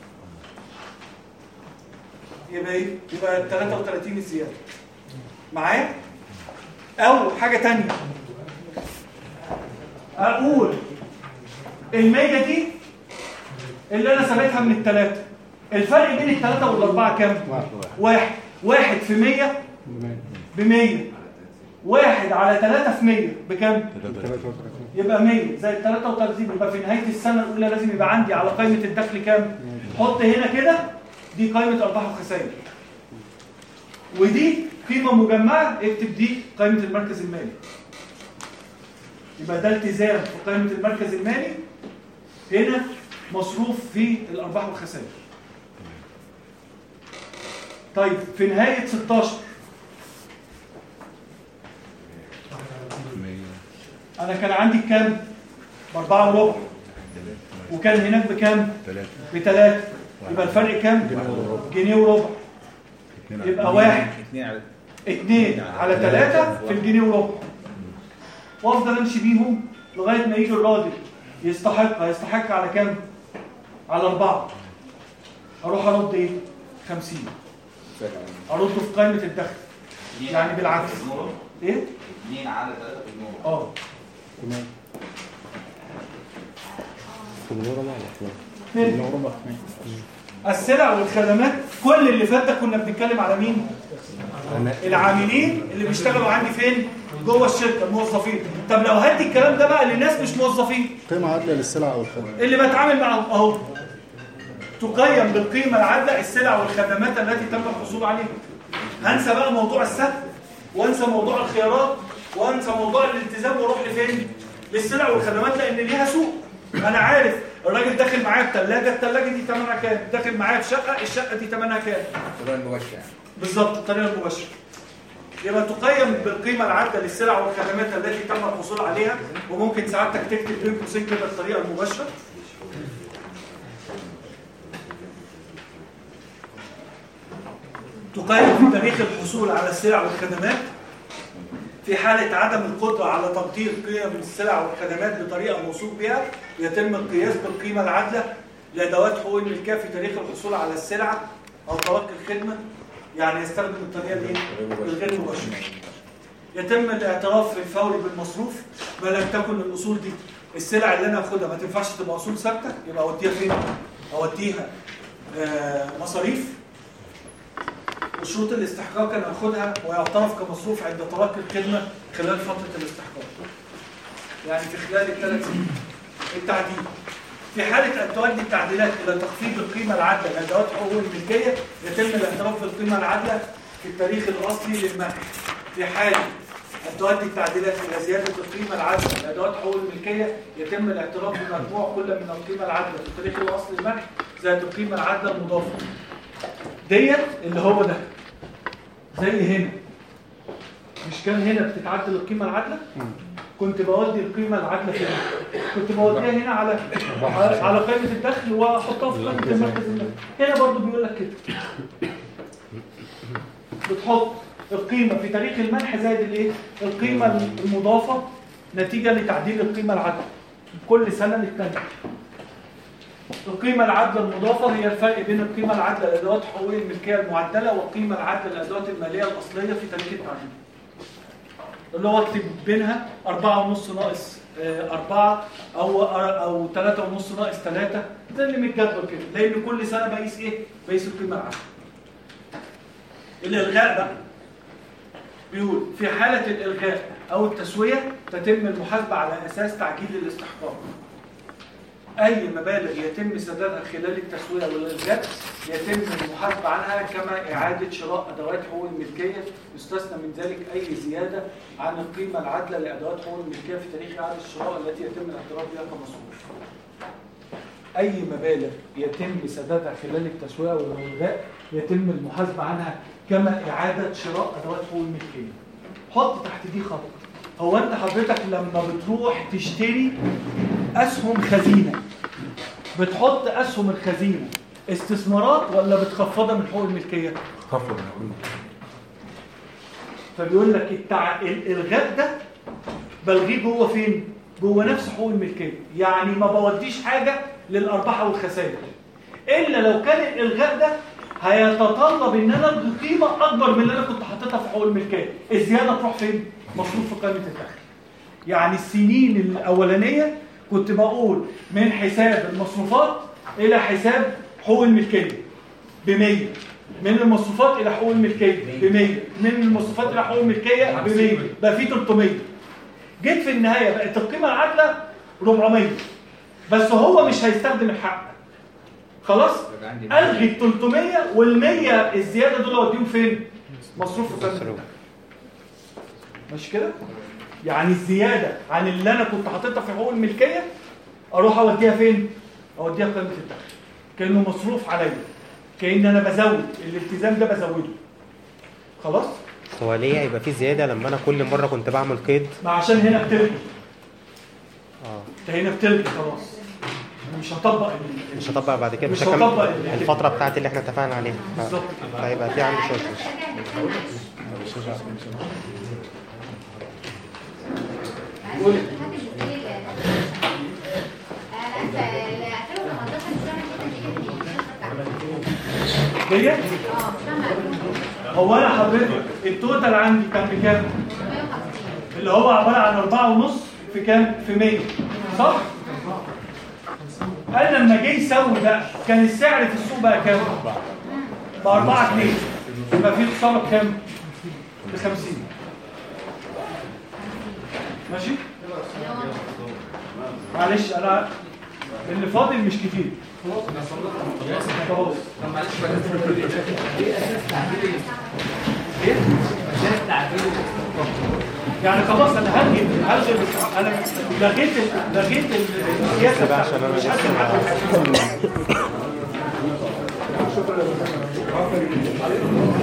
يبقى ايه؟ يبقى 33 الزيادة معايا؟ أو حاجة تانية أقول المية دي اللي أنا ثابتها من الثلاثة الفرق بين الثلاثة والأربعة كام؟ واحد واحد في مية بمية واحد على ثلاثة في مية بكام؟ يبقى 100 زائد 33 يبقى في نهاية السنة الأولى لازم يبقى عندي على قائمة الدخل كام؟ حط هنا كده دي قائمة أرباح وخسائر ودي قيمة مجمعة اكتب دي قائمة المركز المالي يبقى ده التزام في قائمة المركز المالي هنا مصروف في الأرباح والخسائر طيب في نهاية 16 أنا كان عندي كام؟ بأربعة وربع وكان هناك بكام؟ بثلاثة يبقى الفرق كام؟ جنيه وربع يبقى واحد اثنين على اتنين على ثلاثة في الجنيه وربع وافضل امشي بيهم لغاية ما يجي الراجل يستحق هيستحق على كام؟ على أربعة أروح أرد إيه؟ 50 أرده في قائمة الدخل يعني بالعكس إيه؟ 2 على 3 في النور اه تمام فين؟ السلع والخدمات كل اللي فات ده كنا بنتكلم على مين؟ العاملين اللي بيشتغلوا عندي فين؟ جوه الشركه الموظفين طب لو هدي الكلام ده بقى لناس مش موظفين قيمة عادلة للسلع والخدمات اللي بتعامل معاهم اهو تقيم بالقيمه العادله السلع والخدمات التي تم الحصول عليها هنسى بقى موضوع السهم وانسى موضوع الخيارات وانسى موضوع الالتزام واروح لفين للسلع والخدمات لان ليها سوق انا عارف الراجل داخل معايا بثلاجه الثلاجه دي ثمنها كام داخل معايا بشقه الشقه دي ثمنها كام الطريقه المباشره يعني بالظبط الطريقه المباشره يبقى تقيم بالقيمه العادله للسلع والخدمات التي تم الحصول عليها وممكن سعادتك تكتب بين قوسين كده الطريقه المباشره تقيم في تاريخ الحصول على السلع والخدمات في حالة عدم القدرة على تقدير قيم السلع والخدمات بطريقة موثوق بها يتم القياس بالقيمة العادلة لأدوات حقوق الملكية في تاريخ الحصول على السلعة أو تلقي الخدمة يعني يستخدم الطريقة دي الغير مباشرة يتم الاعتراف الفوري بالمصروف ما لم تكن الأصول دي السلع اللي أنا أخدها ما تنفعش تبقى أصول ثابتة يبقى أوديها فين؟ أوديها آه مصاريف وشروط الاستحقاق أن أخدها ويعترف كمصروف عند تلقي الخدمة خلال فترة الاستحقاق يعني في خلال الثلاث سنين التعديل في حالة أن تؤدي التعديلات إلى تخفيض القيمة العادلة لأدوات حقوق الملكية يتم الاعتراف بالقيمة العادلة في التاريخ الأصلي للمنح في حالة أن تؤدي التعديلات إلى زيادة القيمة العادلة لأدوات حقوق الملكية يتم الاعتراف بمجموع كل من القيمة العادلة في التاريخ الأصلي للمنح زائد القيمة العادلة المضافة ديت اللي هو ده زي هنا مش كان هنا بتتعدل القيمة العادلة كنت بودي القيمة العادلة فين كنت بوديها هنا على على- على قائمة الدخل واحطها في قائمة المركز المالي هنا برضو بيقول لك كده بتحط القيمة في تاريخ المنح زائد الايه القيمة المضافة نتيجة لتعديل القيمة العادلة كل سنة للتانية القيمة العادلة المضافة هي الفرق بين القيمة العادلة لأدوات حقوق الملكية المعدلة والقيمة العادلة للأدوات المالية الأصلية في تاريخ التعديل اللي هو اكتب بينها أربعة ونص ناقص آه، أربعة أو أو ثلاثة ونص ناقص ثلاثة ده اللي متجدول كده لأن كل سنة بقيس إيه؟ بقيس القيمة العادلة الإلغاء بقى بيقول في حالة الإلغاء أو التسوية تتم المحاسبة على أساس تعجيل الاستحقاق أي مبالغ يتم سدادها خلال التسوية والإلغاء يتم المحاسبة عنها كما إعادة شراء أدوات حقوق الملكية يستثنى من ذلك أي زيادة عن القيمة العادلة لأدوات حقوق الملكية في تاريخ إعادة الشراء التي يتم الاعتراف بها كمصروف. أي مبالغ يتم سدادها خلال التسوية والإلغاء يتم المحاسبة عنها كما إعادة شراء أدوات حقوق الملكية. حط تحت دي خط. هو أنت حضرتك لما بتروح تشتري أسهم خزينة بتحط أسهم الخزينة استثمارات ولا بتخفضها من حقوق الملكية؟ خفض فبيقول لك التع... الالغاء ده بلغيه جوه فين جوه نفس حقوق الملكيه يعني ما بوديش حاجه للارباح والخسائر الا لو كان الالغاء ده هيتطلب ان انا الغي قيمه اكبر من اللي انا كنت حاططها في حقوق الملكيه الزياده تروح فين مصروف في قائمه الدخل يعني السنين الاولانيه كنت بقول من حساب المصروفات الى حساب حقوق الملكيه ب 100 من المصروفات الى حقوق الملكيه ب 100 من المصروفات الى حقوق الملكيه ب 100 بقى في 300 جيت في النهايه بقت القيمه العادله 400 بس هو مش هيستخدم الحق خلاص الغي ال 300 وال 100 الزياده دول اوديهم فين مصروف في قائمه الدخل ماشي كده يعني الزياده عن اللي انا كنت حاططها في حقوق الملكيه اروح اوديها فين اوديها في قائمه الدخل كانه مصروف عليا كان انا بزود الالتزام ده بزوده خلاص هو ليه هيبقى في زياده لما انا كل مره كنت بعمل قيد ما عشان هنا بتلغي اه انت هنا بتلغي خلاص أنا مش هطبق ال- مش هطبق بعد كده مش مش هكمل هطبق ال- الفتره بتاعتي اللي احنا اتفقنا عليها آه. بالظبط فهيبقى في عندي شويه ديت هو انا حضرتك التوتال عندي كان بكام؟ اللي هو عباره عن أربعة ونص في كام؟ في 100 صح؟ انا لما جه يسوي بقى كان السعر في السوق بقى كام؟ ب 4 جنيه يبقى في خساره بكام؟ ب 50 ماشي؟ معلش انا اللي فاضل مش كتير خلاص طب معلش بقى ايه اساس تعديل ايه؟ يعني خلاص انا هلغي هلغي انا لغيت ال- لغيت ال- السياسه بتاعتي مش هقدم حاجه شكرا